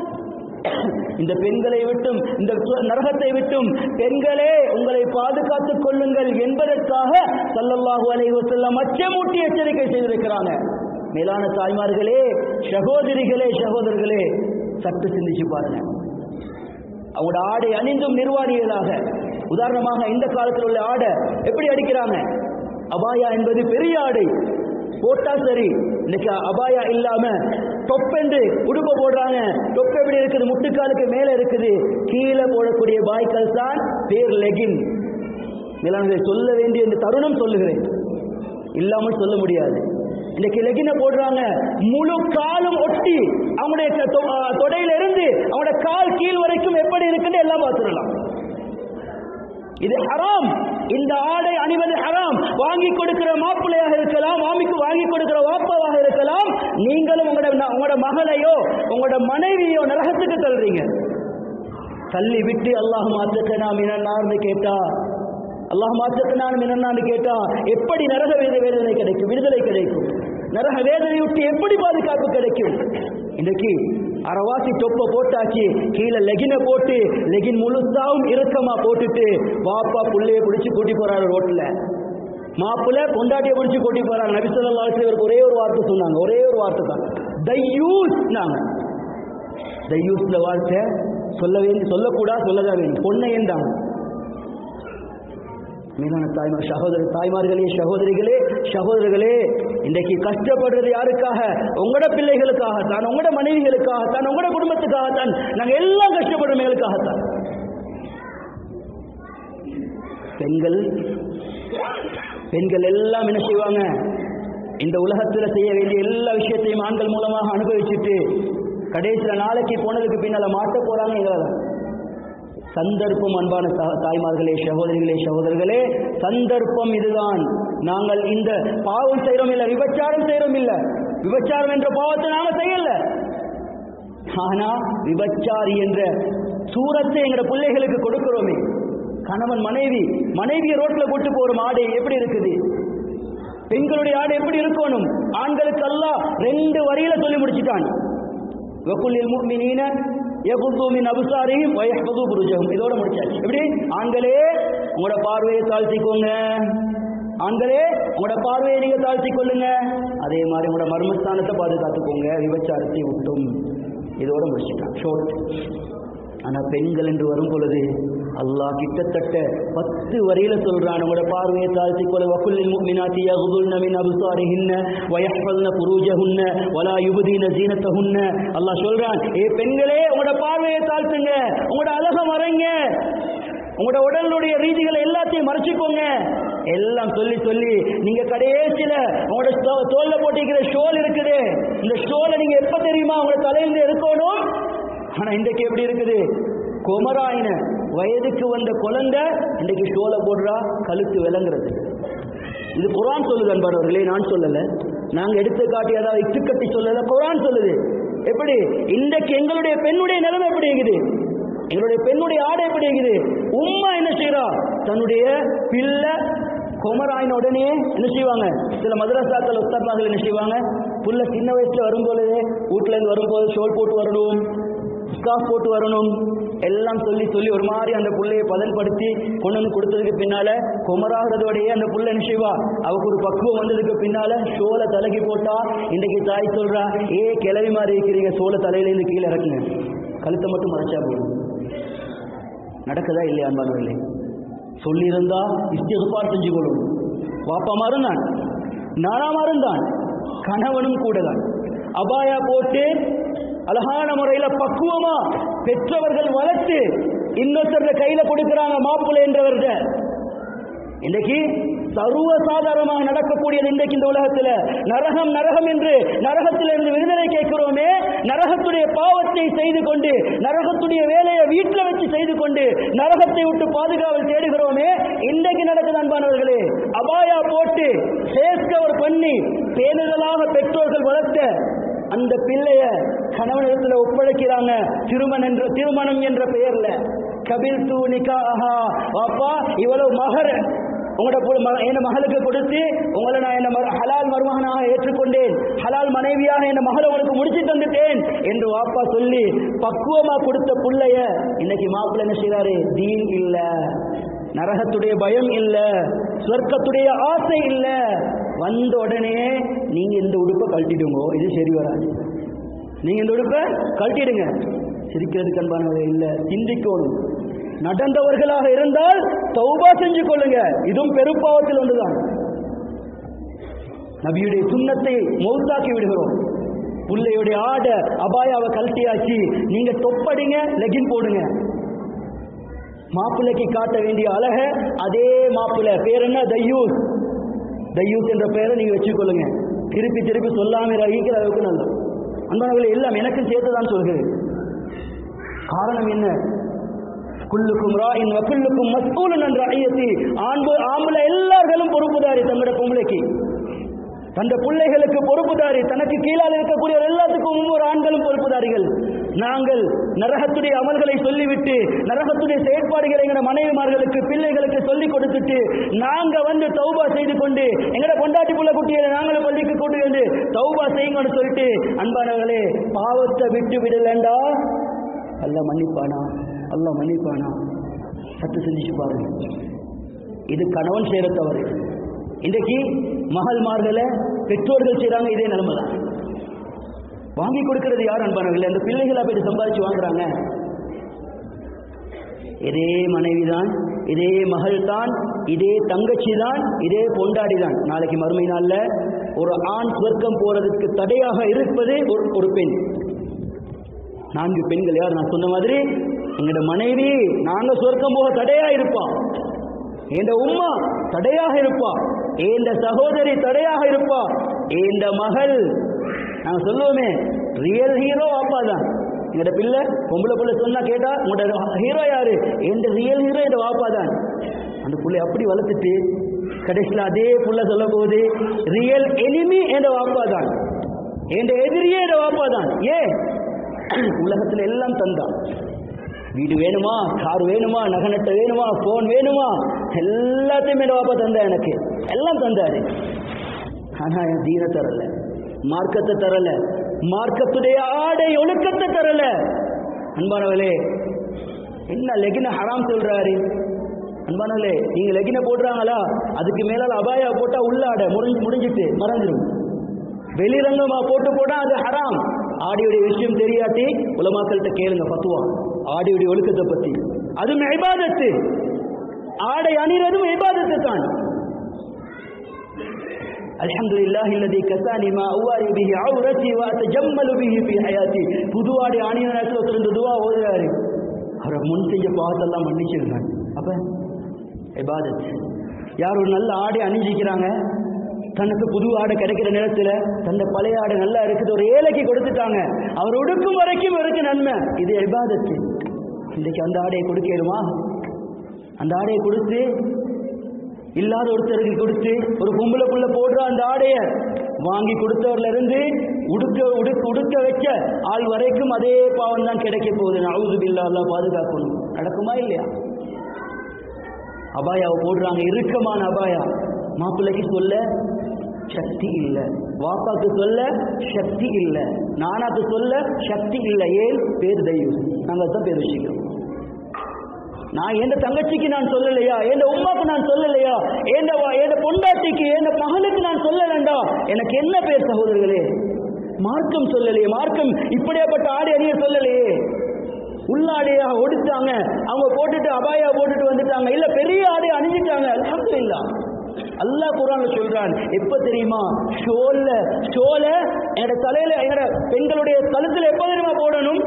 இந்த பெண்களை விட்டும் இந்த சு- நரகத்தை விட்டும் பெண்களே உங்களை பாதுகாத்துக் கொள்ளுங்கள் என்பதற்காக ஸல்லல்லாஹு அலைஹி வஸல்லம் அச்சமூட்டி எச்சரிக்கை செய்திருக்கிறாங்க மேலான தாய்மார்களே சகோதரிகளே சகோதரர்களே சற்று சிந்திச்சு பாருங்க அவங்களோட ஆடை அணிந்தும் நிர்வாணிகளாக உதாரணமாக இந்த காலத்தில் உள்ள ஆடை எப்படி அடிக்கிறாங்க அபாயா என்பது பெரிய ஆடை போட்டா சரி இன்னைக்கு அபாயா இல்லாம தொப்பென்று உடுப்ப போடுறாங்க தொப்பு எப்படி இருக்குது முட்டுக்காலுக்கு மேல இருக்குது கீழே போடக்கூடிய பாய்கள் தான் பேர் லெகின் மேலானதை சொல்ல வேண்டிய இந்த தருணம் சொல்லுகிறேன் இல்லாமல் சொல்ல முடியாது இன்னைக்கு லெகினை போடுறாங்க முழு காலும் ஒட்டி அவங்களுடைய க- தொ- ஆ, தொடையில இருந்து அவங்களோட கால் கீழ் வரைக்கும் எப்படி இருக்குன்னு எல்லாம் பார்த்துடலாம் இது ஹராம் இந்த ஆடை அணிவது ஹராம் வாங்கி கொடுக்கிற மாப்பிள்ளையாக இருக்கலாம் மாமிக்கு வாங்கி கொடுக்கிற வாப்பாவாக இருக்கலாம் நீங்களும் உங்களோட உங்களோட மகளையோ உங்களோட மனைவியோ நரகத்துக்கு தள்ளுறீங்க தள்ளி விட்டு அல்லாஹ் மாத்துக்கனா மினன்னார்னு கேட்டா அல்லாஹ் மாத்துக்கனா மினன்னான்னு கேட்டா எப்படி நரக வேத வேதனை கிடைக்கும் விடுதலை கிடைக்கும் நரக வேதனை விட்டு எப்படி பாதுகாப்பு கிடைக்கும் இன்னைக்கு அரவாசி தொப்பை போட்டாச்சு கீழே லெகினை போட்டு லெகின் முழுசாவும் இறுக்கமா போட்டுட்டு வாப்பா புள்ளைய பிடிச்சு கூட்டி போறாரு ரோட்ல மாப்பிள்ளை பொண்டாட்டியை பிடிச்சு கூட்டி போறாங்க நபி ஸல்லல்லாஹு அலைஹி வஸல்லம் ஒரே ஒரு வார்த்தை சொன்னாங்க ஒரே ஒரு வார்த்தை தான் தையூஸ் நாங்க தையூஸ்ல வார்த்தை சொல்ல வேண்டி சொல்லக்கூடாது சொல்லதான் வேண்டும் பொன்னையன் தான் மேலான தாய்மார் சகோதர தாய்மார்களே சகோதரிகளே சகோதரர்களே இன்றைக்கு கஷ்டப்படுறது யாருக்காக உங்களோட பிள்ளைகளுக்காக தான் உங்களோட மனைவிகளுக்காக தான் உங்களோட குடும்பத்துக்காக தான் நாங்க எல்லாம் கஷ்டப்படுறோம் எங்களுக்காகத்தான் பெண்கள் பெண்கள் எல்லாம் என்ன செய்வாங்க இந்த உலகத்துல செய்ய வேண்டிய எல்லா விஷயத்தையும் ஆண்கள் மூலமாக அனுபவிச்சுட்டு கடைசியில நாளைக்கு போனதுக்கு பின்னால மாட்ட போறாங்க எங்களை தான் சந்தர்ப்பம் அன்பான சா- தாய்மார்களே சகோதரிகளே சகோதரர்களே சந்தர்ப்பம் இதுதான் நாங்கள் இந்த பாவம் செய்யறோம் இல்ல விபச்சாரம் செய்யறோம் இல்ல விபச்சாரம் என்ற பாவத்தை நாம செய்யல ஆனா விபச்சாரி என்ற சூரத்தை எங்கட பிள்ளைகளுக்கு கொடுக்கிறோமே கணவன் மனைவி மனைவியை ரோட்ல கூட்டு போறோம் ஆடை எப்படி இருக்குது பெண்களுடைய ஆடை எப்படி இருக்கணும் ஆண்களுக்கு அல்லாஹ் ரெண்டு வரியில சொல்லி முடிச்சிட்டான் வகுல்லில் முஃமினீன யகுது மின் அப்சாரிஹிம் வ யஹ்ஃபது புருஜஹும் இதோட முடிச்சாச்சு எப்படி ஆண்களே உங்களோட பார்வையை தாழ்த்திக்கோங்க ஆண்களே உங்களோட பார்வையை நீங்க தாழ்த்திக் கொள்ளுங்க அதே மாதிரி உங்களோட மர்மஸ்தானத்தை பாதுகாத்துக்கோங்க விபச்சாரத்தை விட்டும் இதோட முடிச்சுட்டான் ஷோர்ட் ஆனா பெண்கள் என்று வரும் பொழுது அல்லாஹ் கிட்டத்தட்ட பத்து வரியில சொல்றான் உங்களோட பார்வையை தாழ்த்திக் கொள்ள வக்குல்லில் முஃமினாத்தி யகுதுல்ன மின் அப்சாரிஹின்ன வ யஹ்ஃபல்ன ஃபுரூஜஹுன்ன வலா யுபதீன ஜீனத்தஹுன்ன அல்லாஹ் சொல்றான் ஏ பெண்களே உங்களோட பார்வையை தாழ்த்துங்க உங்களோட அழக மறைங்க உங்களோட உடலுடைய ரீதிகளை எல்லாத்தையும் மறைச்சுக்கோங்க எல்லாம் சொல்லி சொல்லி நீங்க கடைசியில உங்களோட ஸ்டோ- தோல்ல போட்டிருக்கிற ஷோல் இருக்குது இந்த ஷோலை நீங்க எப்ப தெரியுமா உங்களோட தலையிலிருந்து இருக்கணும் ஆனா இன்றைக்கு எப்படி இருக்குது குமராயின வயதுக்கு வந்த குழந்தை இன்றைக்கு ஷோல போடுறா கழுத்து விளங்குறது இது குரான் சொல்லுது அன்பானவர்களே நான் சொல்லல நாங்க எடுத்து காட்டி அதாவது இட்டுக்கட்டி சொல்லல குரான் சொல்லுது எப்படி இன்றைக்கு எங்களுடைய பெண்ணுடைய நிலைமை எப்படி இருக்குது எங்களுடைய பெண்ணுடைய ஆடை எப்படி இருக்குது உம்மா என்ன செய்யறா தன்னுடைய பிள்ளை குமராயின உடனே என்ன செய்வாங்க சில மதரசாக்கள் உஸ்தாத்மார்கள் என்ன செய்வாங்க புள்ள சின்ன வயசுல வரும்போது வீட்டுல இருந்து வரும்போது ஷோல் போட்டு வரணும் ஸ்கார்ஃப் போட்டு வரணும் எல்லாம் சொல்லி சொல்லி ஒரு மாதிரி அந்த புள்ளையை பதன்படுத்தி கொண்டு வந்து கொடுத்ததுக்கு பின்னால குமராகிறதோடயே அந்த புள்ள என்ன செய்வா அவக்கு ஒரு பக்குவம் வந்ததுக்கு பின்னால சோலை தலைக்கு போட்டா இன்றைக்கு தாய் சொல்றா ஏ கிளவி மாதிரி இருக்கிறீங்க சோலை தலையிலேருந்து கீழே இறக்குங்க கழுத்தை மட்டும் மறைச்சா போதும் நடக்குதா இல்லையா அன்பானவர்களே சொல்லியிருந்தா இஸ்திகுபார் செஞ்சு கொள்ளும் வாப்பா மாறுந்தான் நானா மாறுந்தான் கணவனும் கூட தான் அபாயா போட்டு அழகான முறையில பக்குவமா பெற்றவர்கள் வளர்த்து இன்னொருத்தர கையில கொடுக்கிறாங்க மாப்பிள்ளை என்றவர்கிட்ட இன்னைக்கு சர்வ சாதாரணமாக நடக்கக்கூடியது இன்றைக்கு இந்த உலகத்துல நரகம் நரகம் என்று நரகத்திலிருந்து விடுதலை கேட்கிறோமே நரகத்துடைய பாவத்தை செய்து கொண்டு நரகத்துடைய வேலையை வீட்டில் வச்சு செய்து கொண்டு நரகத்தை விட்டு பாதுகாவல் தேடுகிறோமே இன்றைக்கு நடக்குது அன்பானவர்களே அபாயா போட்டு ஃபேஸ் கவர் பண்ணி பேணுதலாக பெற்றோர்கள் வளர்த்த அந்த பிள்ளைய கணவனிடத்துல ஒப்படைக்கிறாங்க திருமணம் என்ற திருமணம் என்ற பெயர்ல கபில் தூ நிகாஹா வாப்பா இவ்வளவு மகர் உங்களோட பு- ம- என் மகளுக்கு கொடுத்து உங்களை நான் என்ன மரு- ஹலால் மருமகனாக ஏற்றுக்கொண்டேன் ஹலால் மனைவியாக என் மகளை உனக்கு முடிச்சு தந்துட்டேன் என்று வாப்பா சொல்லி பக்குவமா கொடுத்த புள்ளைய இன்னைக்கு மாப்பிள்ளை என்ன செய்றாரு தீன் இல்ல நரகத்துடைய பயம் இல்ல சொர்க்கத்துடைய ஆசை இல்ல வந்த உடனே நீங்க இந்த உடுப்பை கழட்டிடுங்க இது சரி வராது நீங்க இந்த உடுப்பை கழட்டிடுங்க சிரிக்கிறதுக்கு அன்பானவர்களே இல்ல சிந்திக்கணும் நடந்தவர்களாக இருந்தால் தௌபா செஞ்சு கொள்ளுங்க இதுவும் பெருப்பாவத்தில் ஒன்றுதான் நபியுடைய சுண்ணத்தை மௌத்தாக்கி விடுகிறோம் புள்ளையுடைய ஆட அபாயாவை கழட்டியாச்சு நீங்க தொப்படிங்க லெகின் போடுங்க மாப்பிள்ளைக்கு காட்ட வேண்டிய அழக அதே மாப்பிள்ளை பேர் என்ன தையூஸ் தையூஸ் என்ற பெயரை நீங்க வச்சுக்கொள்ளுங்க திருப்பி திருப்பி சொல்லாம ரகிக்கிற அளவுக்கு நல்லது அன்பானவர்களே எல்லாம் எனக்கும் சேர்த்து தான் சொல்கிறேன் காரணம் என்ன குல்லுக்கும் ராயின் வக்குல்லுக்கும் மஸ்கூலன் என்ற ஐயத்தி ஆண்பு ஆம்பளை எல்லார்களும் பொறுப்புதாரி தங்களோட பொம்பளைக்கு தந்த பிள்ளைகளுக்கு பொறுப்புதாரி தனக்கு கீழால் இருக்கக்கூடிய எல்லாத்துக்கும் ஒவ்வொரு ஆண்களும் பொறுப்புதாரிகள் நாங்கள் நரகத்துடைய அமல்களை சொல்லிவிட்டு நரகத்துடைய செயற்பாடுகளை எங்கட மனைவிமார்களுக்கு பிள்ளைகளுக்கு சொல்லிக் கொடுத்துட்டு நாங்க வந்து தௌபா செய்து கொண்டு எங்கட பொண்டாட்டி புள்ள குட்டியை நாங்களும் பள்ளிக்கு கூட்டி வந்து தௌபா செய்யுங்கன்னு சொல்லிட்டு அன்பானவர்களே பாவத்தை விட்டு விடலண்டா அல்ல மன்னிப்பானா அல்ல மன்னிப்பானா சத்து சிந்திச்சு பாருங்க இது கணவன் செய்யற தவறு இன்றைக்கு மகள்மார்களை பெற்றோர்கள் செய்றாங்க இதே நிலைமை தான் வாங்கி கொடுக்கிறது யார் அன்பானவர்கள் அந்த பிள்ளைகளா போய் சம்பாதிச்சு வாங்குறாங்க இதே மனைவிதான் இதே மகள் தான் இதே தங்கச்சி தான் இதே பொண்டாடி தான் நாளைக்கு மறுமை நாள்ல ஒரு ஆண் சுவர்க்கம் போறதுக்கு தடையாக இருப்பது ஒரு ஒரு பெண் நான்கு பெண்கள் யார் நான் சொன்ன மாதிரி எங்களோட மனைவி நாங்க சொர்க்கம் போக தடையா இருப்பா எந்த உம்மா தடையாக இருப்பா இந்த சகோதரி தடையாக இருப்பா இந்த மகள் நாங்க சொல்லுவோமே ரியல் ஹீரோ அப்பா தான் எங்கட பிள்ளை பொம்பளை பிள்ளை சொன்னா கேட்டா உங்களோட ஹீரோ யாரு எந்த ரியல் ஹீரோ இந்த வாப்பா தான் அந்த பிள்ளை அப்படி வளர்த்துட்டு கடைசியில் அதே புள்ள சொல்ல போகுது ரியல் எனிமி என்ற வாப்பா தான் என்ற எதிரியே என்ற வாப்பா தான் ஏன் உலகத்துல எல்லாம் தந்தான் வீடு வேணுமா கார் வேணுமா நகநட்டை வேணுமா போன் வேணுமா எல்லாத்தையும் என் வாப்பா தந்தா எனக்கு எல்லாம் தந்தாரு ஆனா என் தீன தரல மார்க்கத்தை தரல மார்க்கத்துடைய ஆடை ஒழுக்கத்தை தரல அன்பானவளே என்ன லெகின ஹராம் சொல்றாரு அன்பானவளே நீங்க லெகின போடுறாங்களா அதுக்கு மேலால அபாயா போட்டா உள்ள ஆடை முடிஞ்சு முடிஞ்சிட்டு மறந்துடும் வெளிரங்கமா போட்டு போட்டா அது ஹராம் ஆடியுடைய விஷயம் தெரியாட்டி உலமாக்கள்கிட்ட கேளுங்க பத்துவா ஆடியுடைய ஒழுக்கத்தை பத்தி அதுவும் இபாதத்து ஆடை அணிறதும் இபாதத்து தான் الحمد لله الذي كساني ما أواري به عورتي وأتجمل به في حياتي புது ஆடை அணிய நேரத்தில் ஒருத்தர் இந்த துவா ஓதுறாரு அவரை முன் செஞ்ச பாவத்தெல்லாம் மன்னிச்சிருந்தாங்க அப்ப இபாதத் யார் ஒரு நல்ல ஆடை அணிஞ்சிக்கிறாங்க தனக்கு புது ஆடை கிடைக்கிற நேரத்தில் தந்த பழைய ஆடை நல்லா இருக்குது ஒரு ஏழைக்கு கொடுத்துட்டாங்க அவர் உடுக்கும் வரைக்கும் இருக்கு நன்மை இது இல்லாத ஒருத்தருக்கு கொடுத்து ஒரு பொம்பளை புள்ள போடுற அந்த ஆடைய வாங்கி கொடுத்தவர்ல இருந்து உடுக்க உடுக்க உடுக்க வச்ச ஆள் வரைக்கும் அதே பாவம் தான் கிடைக்க போகுது நவுது பில்லா அல்லாஹ் பாதுகாக்கணும் நடக்குமா இல்லையா அபாயாவை போடுறாங்க இறுக்கமான அபாயா மாப்பிள்ளைக்கு சொல்ல சக்தி இல்ல வாப்பாக்கு சொல்ல சக்தி இல்ல நானாக்கு சொல்ல சக்தி இல்ல ஏன் பேர் தெய்வம் நாங்கள் தான் பேர் வச்சுக்கிறோம் நான் எந்த தங்கச்சிக்கு நான் சொல்லலையா எந்த உமாக்கு நான் சொல்லலையா எந்த எந்த பொண்டாட்டிக்கு எந்த மகளுக்கு நான் சொல்ல வேண்டாம் எனக்கு என்ன பேர் சகோதரர்களே மார்க்கம் சொல்லலையே மார்க்கம் இப்படியாப்பட்ட ஆடை அணிய சொல்லலையே உள்ளாடையா ஒடிச்சாங்க அவங்க போட்டுட்டு அபாயா போட்டுட்டு வந்துட்டாங்க இல்ல பெரிய ஆடை அணிஞ்சிட்டாங்க அல்ஹம்துலில்லாஹ் அல்லாஹ் குர்ஆன்ல சொல்றான் எப்ப தெரியுமா ஷோல்ல ஷோல என்னோட தலையில என்னோட பெண்களுடைய கழுத்துல எப்ப தெரியுமா போடணும்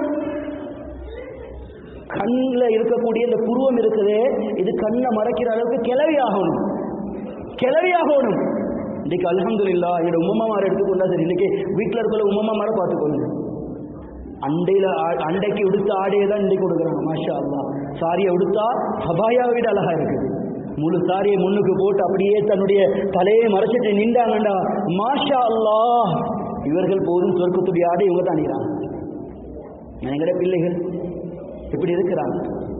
கண்ணில் இருக்கக்கூடிய இந்த புருவம் இருக்குதே இது கண்ணை மறைக்கிற அளவுக்கு கிளவி ஆகணும் கிளவி ஆகணும் இன்னைக்கு அல்ஹம்துலில்லா என்னோட உம்மம்மாரை எடுத்துக்கொண்டா சரி இன்னைக்கு வீட்டில் இருக்கிற உம்மம்மாரை பார்த்துக்கோங்க அண்டையில் அண்டைக்கு உடுத்த ஆடையை தான் இன்றைக்கு கொடுக்குறாங்க மாஷா அல்லா சாரியை உடுத்தா ஹபாயாவை விட அழகா இருக்குது முழு சாரியை முன்னுக்கு போட்டு அப்படியே தன்னுடைய தலையை மறைச்சிட்டு நின்றாங்கண்டா மாஷா அல்லாஹ் இவர்கள் போதும் சொர்க்கத்துடைய ஆடை இவங்க தான் அணிகிறாங்க எங்கட பிள்ளைகள் இப்படி இருக்கிறாங்க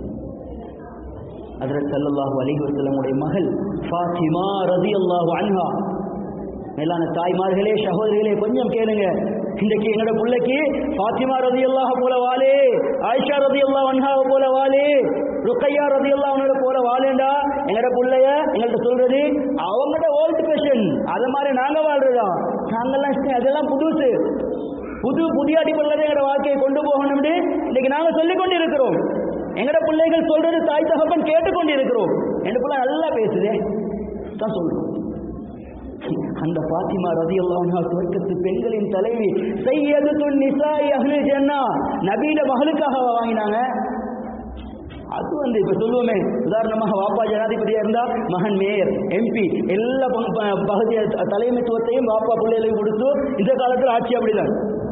அதில் சல்லல்லாஹு அலைஹி வஸல்லமுடைய மகள் ஃபாத்திமா ரலியல்லாஹு அன்ஹா மேலான தாய்மார்களே சகோதரிகளே கொஞ்சம் கேளுங்க இன்றைக்கு எங்களோட பிள்ளைக்கு ஃபாத்திமா ரலியல்லாஹு போல வாலே ஆயிஷா ரலியல்லாஹு அன்ஹா போல வாலே ருக்கையா ரலியல்லாஹு அன்ஹா போல வாலேண்டா எங்களோட பிள்ளைய எங்கள்கிட்ட சொல்றது அவங்கள்ட்ட ஓல்டு ஃபேஷன் அது மாதிரி நாங்க வாழ்றதா நாங்கெல்லாம் அதெல்லாம் புதுசு புது புதிய அடிப்படையில் எங்களோட வாழ்க்கையை கொண்டு போகணும்னு இன்னைக்கு நாங்க சொல்லிக் கொண்டு இருக்கிறோம் எங்கட பிள்ளைகள் சொல்றது தாய் தகப்பன் கேட்டுக்கொண்டு இருக்கிறோம் என் பிள்ளை நல்லா பேசுதே தான் சொல்றோம் அந்த பாத்திமா ரதியல்லாஹு சுவர்க்கத்து பெண்களின் தலைவி சையதுத்துன் நிசாய் அஹ்லு ஜன்னா நபியில மகளுக்காக வாங்கினாங்க அது வந்து இப்ப சொல்லுவோமே உதாரணமாக வாப்பா ஜனாதிபதியா இருந்தா மகன் மேயர் எம்பி எல்லா ப- ப- பகுதி தலைமைத்துவத்தையும் வாப்பா பிள்ளைகளையும் கொடுத்து இந்த காலத்துல ஆட்சி அப்படிதான்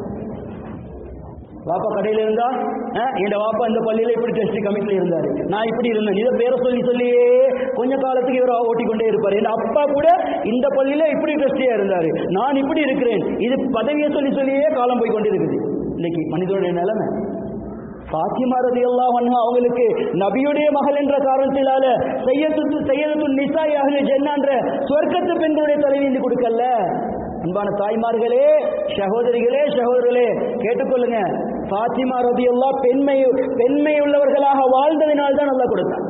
வாப்பா கடையில இருந்தா அஹ், என் வாப்பா இந்த பள்ளியில இப்படி டெஸ்ட் கமிட்டில இருந்தாரு நான் இப்படி இருந்தேன் இதை பேரை சொல்லி சொல்லியே கொஞ்ச காலத்துக்கு இவர் ஓட்டிக்கொண்டே இருப்பாரு என் அப்பா கூட இந்த பள்ளியில இப்படி டெஸ்டியா இருந்தாரு நான் இப்படி இருக்கிறேன் இது பதவியை சொல்லி சொல்லியே காலம் போய் கொண்டு இருக்குது இன்னைக்கு மனிதனுடைய நிலைமை பாத்திமா ரலியல்லாஹு அன்ஹா அவங்களுக்கு நபியுடைய மகள் என்ற காரணத்தினால செய்யத்து செய்யத்து நிசாய் அஹ்லி ஜன்னா என்ற சொர்க்கத்து பெண்களுடைய தலைவி இருந்து கொடுக்கல அன்பான தாய்மார்களே சகோதரிகளே சகோதரர்களே கேட்டுக்கொள்ளுங்க பாத்திமா ரலியல்லா பெண்மை பெண்மை உள்ளவர்களாக வாழ்ந்ததினால் தான் அல்லாஹ் கொடுத்தான்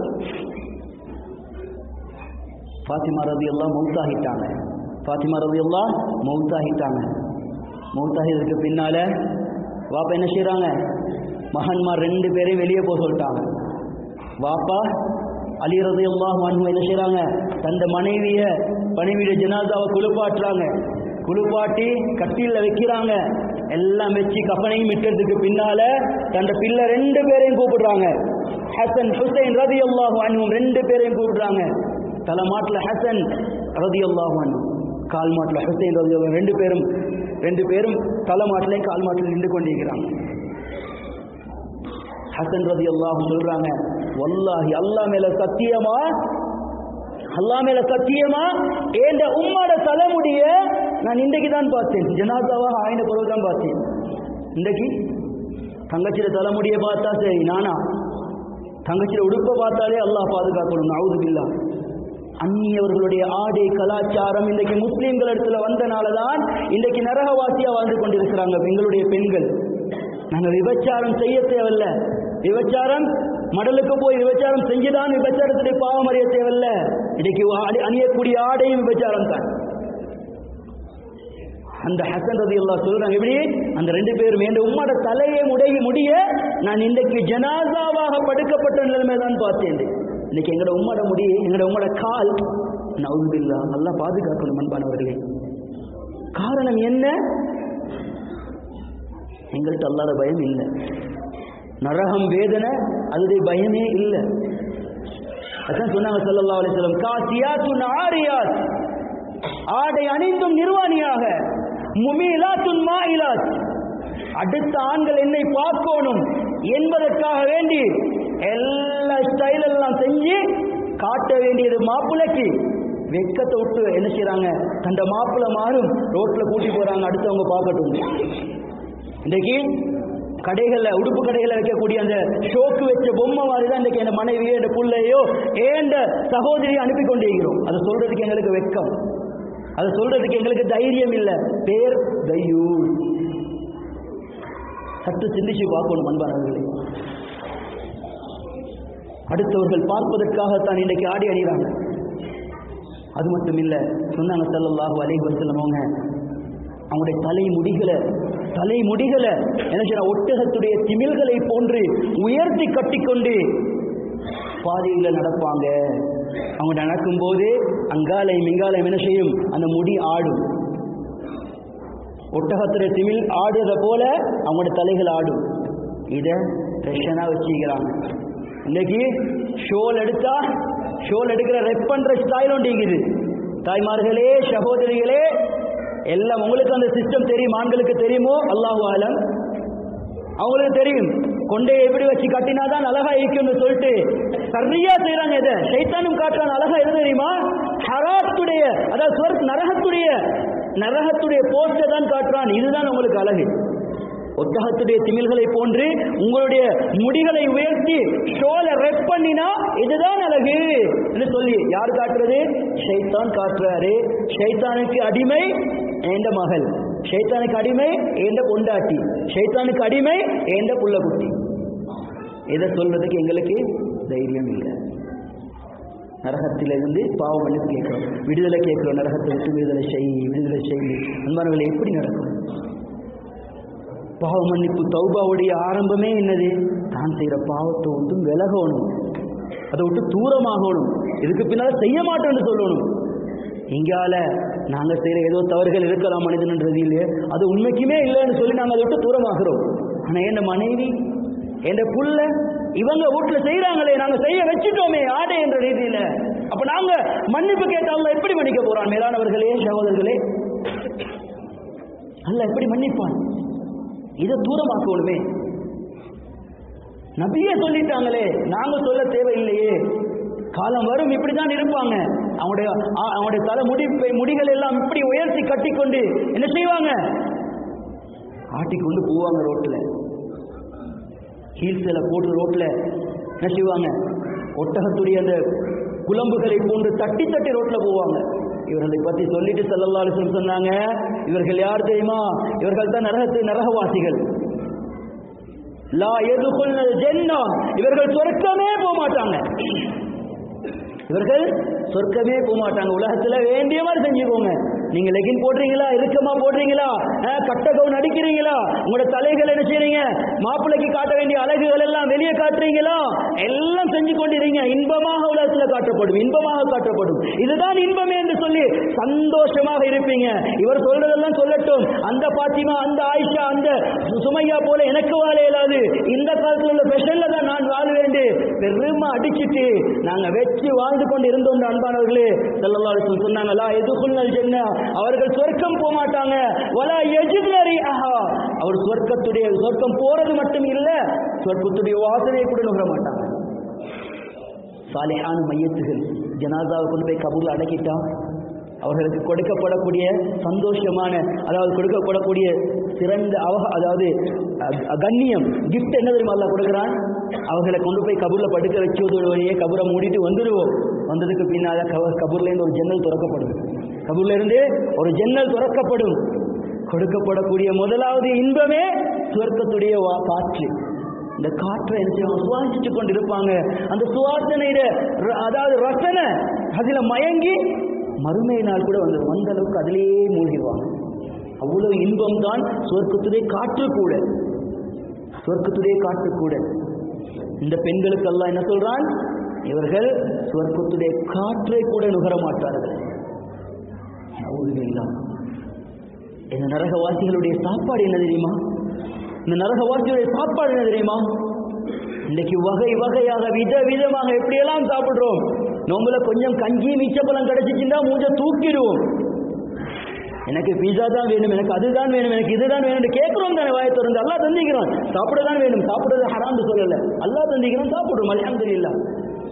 பாத்திமா ரலியல்லா மௌத்தாகிட்டாங்க பாத்திமா ரலியல்லா மௌத்தாகிட்டாங்க மௌத்தாகியதுக்கு பின்னால வாப்பா என்ன செய்றாங்க மகன்மார் ரெண்டு பேரையும் வெளியே போக சொல்லிட்டாங்க வாப்பா அலி ரலியல்லாஹு அன்ஹு என்ன செய்றாங்க தந்த மனைவிய மனைவிய ஜனாதாவை குளிப்பாட்டுறாங்க குளிப்பாட்டி கட்டில வைக்கிறாங்க எல்லாம் வச்சு கஃனையும் விட்டதுக்கு பின்னால தந்த பிள்ளை ரெண்டு பேரையும் கூப்பிடுறாங்க ஹசன் ஹுசைன் ரதியல்லாஹு அன்ஹும் ரெண்டு பேரையும் கூப்பிடுறாங்க தலைமாட்டில் ஹசன் ரதியல்லாஹு அன்ஹு கால் மாட்டில் ஹுசைன் ரதியல்லாஹு ரெண்டு பேரும் ரெண்டு பேரும் தலைமாட்டிலையும் கால் மாட்டில் நின்று கொண்டிருக்கிறாங்க ஹசன் ரதி அல்லாஹ் சொல்றாங்க வல்லாஹி அல்லாஹ் மேல சத்தியமா அல்லாஹ் மேல சத்தியமா ஏண்ட உம்மாட தலைமுடிய நான் இன்றைக்கு தான் பார்த்தேன் ஜனாதாவா ஆயின பிறகு தான் பார்த்தேன் இன்றைக்கு தங்கச்சியோட தலைமுடியை பார்த்தா சரி நானா தங்கச்சியோட உடுப்பை பார்த்தாலே அல்லாஹ் பாதுகாக்கணும் நவுது பில்லா அந்நியவர்களுடைய ஆடை கலாச்சாரம் இன்றைக்கு முஸ்லீம்கள் இடத்துல வந்தனால தான் இன்றைக்கு நரகவாசியா வாழ்ந்து கொண்டிருக்கிறாங்க எங்களுடைய பெண்கள் நாங்கள் விபச்சாரம் செய்ய தேவையில்ல விபச்சாரம் மடலுக்கு போய் விபச்சாரம் செஞ்சுதான் விபச்சாரத்துடைய பாவம் அறிய தேவையில்ல இன்னைக்கு அணி- அணியக்கூடிய ஆடையும் விபச்சாரம் தான் அந்த ஹசன் ரதி அல்லா சொல்றாங்க எப்படி அந்த ரெண்டு பேரும் என் உம்மோட தலையை முடைய முடிய நான் இன்றைக்கு ஜனாசாவாக படுக்கப்பட்ட நிலைமை தான் பார்த்தேன் இன்னைக்கு எங்களோட உம்மோட முடி எங்களோட உம்மோட கால் நவுதுல்லா நல்லா பாதுகாக்கணும் அன்பானவர்களே காரணம் என்ன எங்கள்கிட்ட அல்லாத பயம் இல்லை நரகம் வேதனை அதுடைய பயமே இல்லை அதான் சொன்னாங்க ஸல்லல்லாஹு அலைஹி வஸல்லம் காசியாத்துன் ஆரியாத் ஆடை அணிந்தும் நிர்வாணியாக முமீலாத்துன் மாயிலாத் அடுத்த ஆண்கள் என்னை பார்க்கணும் என்பதற்காக வேண்டி எல்லா ஸ்டைல் எல்லாம் செஞ்சு காட்ட வேண்டியது மாப்பிள்ளைக்கு வெக்கத்தை விட்டு என்ன செய்றாங்க தந்த மாப்பிள்ள மாறும் ரோட்ல கூட்டி போறாங்க அடுத்தவங்க பார்க்கட்டும் இன்றைக்கு கடைகள்ல உடுப்பு கடைகள்ல வைக்கக்கூடிய அந்த ஷோக்கு வச்ச பொம்மை மாதிரி தான் இன்றைக்கு என் மனைவியோ என் புள்ளையோ ஏண்ட சகோதரியை அனுப்பி கொண்டிருக்கிறோம் அதை சொல்றதுக்கு எங்களுக்கு வெக்கம் அதை சொல்றதுக்கு எங்களுக்கு தைரியம் இல்லை பேர் தையூர் சற்று சிந்திச்சு பார்க்கணும் அன்பானவர்களே அடுத்தவர்கள் பார்ப்பதற்காகத்தான் இன்றைக்கு ஆடி அணிகிறாங்க அது மட்டும் இல்லை சொன்னாங்க ஸல்லல்லாஹு அலைஹி வஸல்லம் அவங்க அவங்களுடைய தலை முடிகளை தலை முடிகளை என்ன செய்யற ஒட்டகத்துடைய திமில்களை போன்று உயர்த்தி கட்டிக்கொண்டு பாதையில நடப்பாங்க அவங்க நடக்கும்போது அங்காலை மிங்காலம் என்ன செய்யும் அந்த முடி ஆடும் ஒட்டகத்துடைய திமில் ஆடுறத போல அவங்களோட தலைகள் ஆடும் இதை ரஷ்யனா வச்சுக்கிறாங்க இன்னைக்கு ஷோல் எடுத்தா ஷோல் எடுக்கிற ரெப் பண்ற ஸ்டைல் ஒன்று இருக்குது தாய்மார்களே சகோதரிகளே எல்லாம் உங்களுக்கு அந்த சிஸ்டம் தெரியும் ஆண்களுக்கு தெரியுமோ அல்லாஹு ஆலம் அவங்களுக்கு தெரியும் கொண்டையை எப்படி வச்சு கட்டினாதான் அழகா இருக்கும்னு சொல்லிட்டு சரியா செய்யறாங்க இதை சைத்தானும் காட்டுறான் அழகா எது தெரியுமா ஹராத்துடைய அதாவது சொர்க் நரகத்துடைய நரகத்துடைய போஸ்டை தான் காட்டுறான் இதுதான் உங்களுக்கு அழகு ஒட்டகத்துடைய திமில்களை போன்று உங்களுடைய முடிகளை உயர்த்தி ஷோல ரெப் பண்ணினா இதுதான் அழகு என்று சொல்லி யார் காட்டுறது ஷைத்தான் காட்டுறாரு ஷைத்தானுக்கு அடிமை ஏண்ட மகள் ஷைத்தானுக்கு அடிமை ஏண்ட பொண்டாட்டி ஷைத்தானுக்கு அடிமை ஏண்ட புள்ள குட்டி இதை சொல்றதுக்கு எங்களுக்கு தைரியம் இல்லை நரகத்திலிருந்து பாவம் மன்னிப்பு கேட்கிறோம் விடுதலை கேட்கிறோம் நரகத்தை விட்டு விடுதலை செய் விடுதலை செய் அன்பானவர்களை எப்படி நடக்கும் பாவ மன்னிப்பு தௌபாவுடைய ஆரம்பமே என்னது தான் செய்யற பாவத்தை ஒன்றும் விலகணும் அதை விட்டு தூரமாகணும் இதுக்கு பின்னால் செய்ய மாட்டோம்னு சொல்லணும் இங்கால நாங்க செய்யற ஏதோ தவறுகள் இருக்கலாம் மனிதன்ன்றது இல்லையே அது உண்மைக்குமே இல்லைன்னு சொல்லி நாங்க அதை விட்டு தூரமாகிறோம் ஆனா என் மனைவி என் புள்ள இவங்க வீட்டுல செய்யறாங்களே நாங்க செய்ய வச்சுட்டோமே ஆடை என்ற ரீதியில அப்ப நாங்க மன்னிப்பு கேட்டால் எப்படி மன்னிக்க போறான் மேலானவர்களே சகோதரர்களே அல்ல எப்படி மன்னிப்பான் இதை தூரமாக்கணுமே நபியே சொல்லிட்டாங்களே நாங்க சொல்ல தேவையில்லையே காலம் வரும் இப்படிதான் இருப்பாங்க அவங்களுடைய ஆ- அவங்களுடைய தலை முடி முடிகள் எல்லாம் இப்படி உயர்த்தி கட்டிக்கொண்டு என்ன செய்வாங்க ஆட்டிக்கொண்டு போவாங்க ரோட்ல ஹீல்ஸ்ல போட்டு ரோட்ல என்ன செய்வாங்க ஒட்டகத்துடைய அந்த குழம்புகளை போன்று தட்டி தட்டி ரோட்ல போவாங்க இவர்களை பத்தி சொல்லிட்டு ஸல்லல்லாஹு அலைஹி வஸல்லம் சொன்னாங்க இவர்கள் யார் தெரியுமா இவர்கள் தான் நரகத்து நரகவாசிகள் லா எதுகுல் ஜென்னா இவர்கள் சொர்க்கமே போக மாட்டாங்க இவர்கள் சொர்க்கமே போக மாட்டாங்க உலகத்துல வேண்டிய மாதிரி செஞ்சுக்கோங்க நீங்க லெகின் போடுறீங்களா இறுக்கமா போடுறீங்களா அஹ், கட்ட கவுன் அடிக்கிறீங்களா உங்களோட தலைகள் என்ன செய்றீங்க மாப்பிள்ளைக்கு காட்ட வேண்டிய அழகுகள் எல்லாம் வெளியே காட்டுறீங்களா எல்லாம் செஞ்சு கொண்டிருங்க இன்பமாக உலகத்துல காட்டப்படும் இன்பமாக காட்டப்படும் இதுதான் இன்பமே என்று சொல்லி சந்தோஷமாக இருப்பீங்க இவர் சொல்றதெல்லாம் சொல்லட்டும் அந்த பாத்திமா அந்த ஆயிஷா அந்த சுமையா போல எனக்கு வாழ இயலாது இந்த காலத்துல உள்ள ஸ்பெஷல்ல தான் நான் வாழ வேண்டு பெருமை அடிச்சிட்டு நாங்க வெற்றி வாழ்ந்து கொண்டு இருந்தோம் அன்பானவர்களே ஸல்லல்லாஹு அலைஹி வஸல்லம் சொன்னாங்க லா எதுகுல் ஜென்னா அவர்கள் சொர்க்கம் போக மாட்டாங்க வலா யஜித்னரி அஹா அவர் சொர்க்கத்துடைய சொர்க்கம் போறது மட்டும் இல்ல சொர்க்கத்துடைய வாசனையை கூட நுகர மாட்டாங்க சாலிஹான மையத்துகள் ஜனாதாவை கொண்டு போய் கபூர்ல அடக்கிட்டா அவர்களுக்கு கொடுக்கப்படக்கூடிய சந்தோஷமான அதாவது கொடுக்கப்படக்கூடிய சிறந்த அவக அதாவது அஹ், கண்ணியம் கிஃப்ட் என்ன தெரியுமா அல்லாஹ் கொடுக்குறான் அவர்களை கொண்டு போய் கபூர்ல படுக்க வச்சதோட வழியே கபூரை மூடிட்டு வந்துடுவோம் வந்ததுக்கு பின்னால கப கபூர்ல இருந்து ஒரு ஜன்னல் திறக்கப்படும் கபூர்ல இருந்து ஒரு ஜன்னல் திறக்கப்படும் கொடுக்கப்படக்கூடிய முதலாவது இன்பமே சுவர்க்கத்துடைய வா- காற்று இந்த காற்றை என்ன செய்வாங்க சுவாசிச்சு கொண்டு இருப்பாங்க அந்த சுவாசனையிட ர- அதாவது ரசனை அதுல மயங்கி மறுமை நாள் கூட வந்து வந்த அளவுக்கு அதிலேயே மூழ்கிடுவாங்க அவ்வளவு இன்பம் தான் சுவர்க்கத்துடைய காற்று கூட சுவர்க்கத்துடைய காற்று கூட இந்த பெண்களுக்கு எல்லாம் என்ன சொல்றான் இவர்கள் சுவர்க்கத்துடைய காற்றை கூட நுகர மாட்டார்கள் நவுதுபில்லாஹ். இந்த நரகவாசிகளுடைய சாப்பாடு என்ன தெரியுமா இந்த நரகவாசிகளுடைய சாப்பாடு என்ன தெரியுமா இன்னைக்கு வகை வகையாக வித விதமாக எப்படியெல்லாம் சாப்பிடுறோம் நோம்புல கொஞ்சம் கஞ்சி மிச்சப்பழம் கிடைச்சிச்சுன்னா மூஞ்ச தூக்கிடுவோம் எனக்கு பீஸா தான் வேணும் எனக்கு அதுதான் வேணும் எனக்கு இதுதான் வேணும் கேட்கிறோம் தானே வாயை திறந்து அல்லாஹ் தந்திக்கிறோம் சாப்பிட தான் வேணும் சாப்பிடுறது ஹராம்னு சொல்லல அல்லாஹ் தந்திக்கிறோம் சாப்பிடுறோம் அல்ஹம்துலில்லாஹ்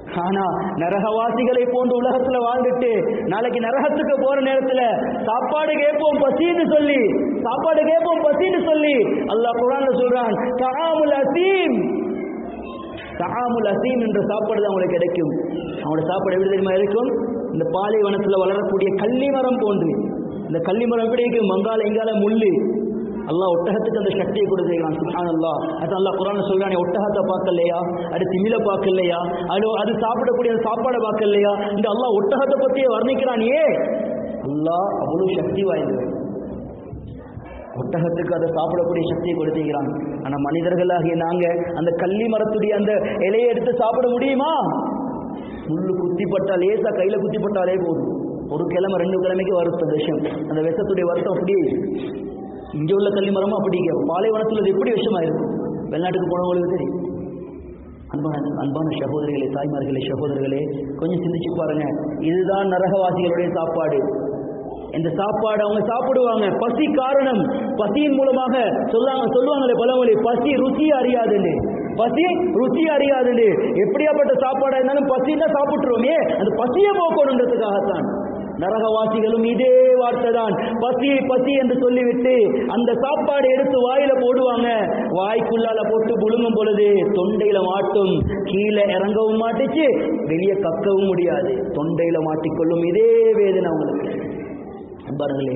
ஆனா நரகவாசிகளை போன்று உலகத்துல வாழ்ந்துட்டு நாளைக்கு நரகத்துக்கு போற நேரத்துல சாப்பாடு கேட்போம் பசின்னு சொல்லி சாப்பாடு கேட்போம் பசின்னு சொல்லி அல்லாஹ் குர்ஆன்ல சொல்றான் தஆமுல் அசீம் தஆமுல் அசீம் என்ற சாப்பாடு தான் உங்களுக்கு கிடைக்கும் அவங்களோட சாப்பாடு எப்படி தெரியுமா இருக்கும் இந்த பாலைவனத்துல வளரக்கூடிய கள்ளி மரம் போன்று இந்த கள்ளி மரம் எப்படி இருக்கும் மங்கால எங்கால முள்ளு அல்லாஹ் ஒட்டகத்துக்கு அந்த சக்தியை கொடுத்துருக்கான் சுப்ஹான் அல்லாஹ் அது அல்லாஹ் குரான் சொல்றானே ஒட்டகத்தை பார்க்கலையா அது திமில பார்க்கலையா அது அது சாப்பிடக்கூடிய அந்த சாப்பாடை பார்க்கலையா இந்த அல்லாஹ் ஒட்டகத்தை பத்தியே வர்ணிக்கிறான் ஏ அல்லாஹ் அவ்வளவு சக்தி வாய்ந்தவன் ஒட்டகத்துக்கு அதை சாப்பிடக்கூடிய சக்தியை கொடுத்துக்கிறான் ஆனா மனிதர்களாகிய நாங்க அந்த கள்ளி மரத்துடைய அந்த இலையை எடுத்து சாப்பிட முடியுமா முள்ளு குத்திப்பட்டா லேசா கையில குத்திப்பட்டாலே போதும் ஒரு கிழமை ரெண்டு கிழமைக்கு வருத்த விஷம் அந்த விஷத்துடைய வருத்தம் அப்படியே இங்க உள்ள கள்ளி மரமும் அப்படி பாலைவனத்தில் அது எப்படி விஷமா இருக்கும் வெளிநாட்டுக்கு போனவங்களுக்கு தெரியும் அன்பான அன்பான சகோதரிகளே தாய்மார்களே சகோதரர்களே கொஞ்சம் சிந்திச்சு பாருங்க இதுதான் நரகவாசிகளுடைய சாப்பாடு இந்த சாப்பாடு அவங்க சாப்பிடுவாங்க பசி காரணம் பசியின் மூலமாக சொல்லாங்க சொல்லுவாங்களே பழமொழி பசி ருசி அறியாதுன்னு பசி ருசி அறியாதுன்னு எப்படியாப்பட்ட சாப்பாடா இருந்தாலும் பசின்னா சாப்பிட்டுருவோமே அந்த பசியை போக்கணுன்றதுக்காகத்தான் நரகவாசிகளும் இதே வார்த்தை தான் பசி பசி என்று சொல்லிவிட்டு அந்த சாப்பாடு எடுத்து வாயில போடுவாங்க வாய்க்குள்ளால போட்டு புழுங்கும் பொழுது தொண்டையில மாட்டும் கீழே இறங்கவும் மாட்டுச்சு வெளியே கக்கவும் முடியாது தொண்டையில மாட்டிக்கொள்ளும் இதே வேதனை அவங்களுக்கு அன்பார்களே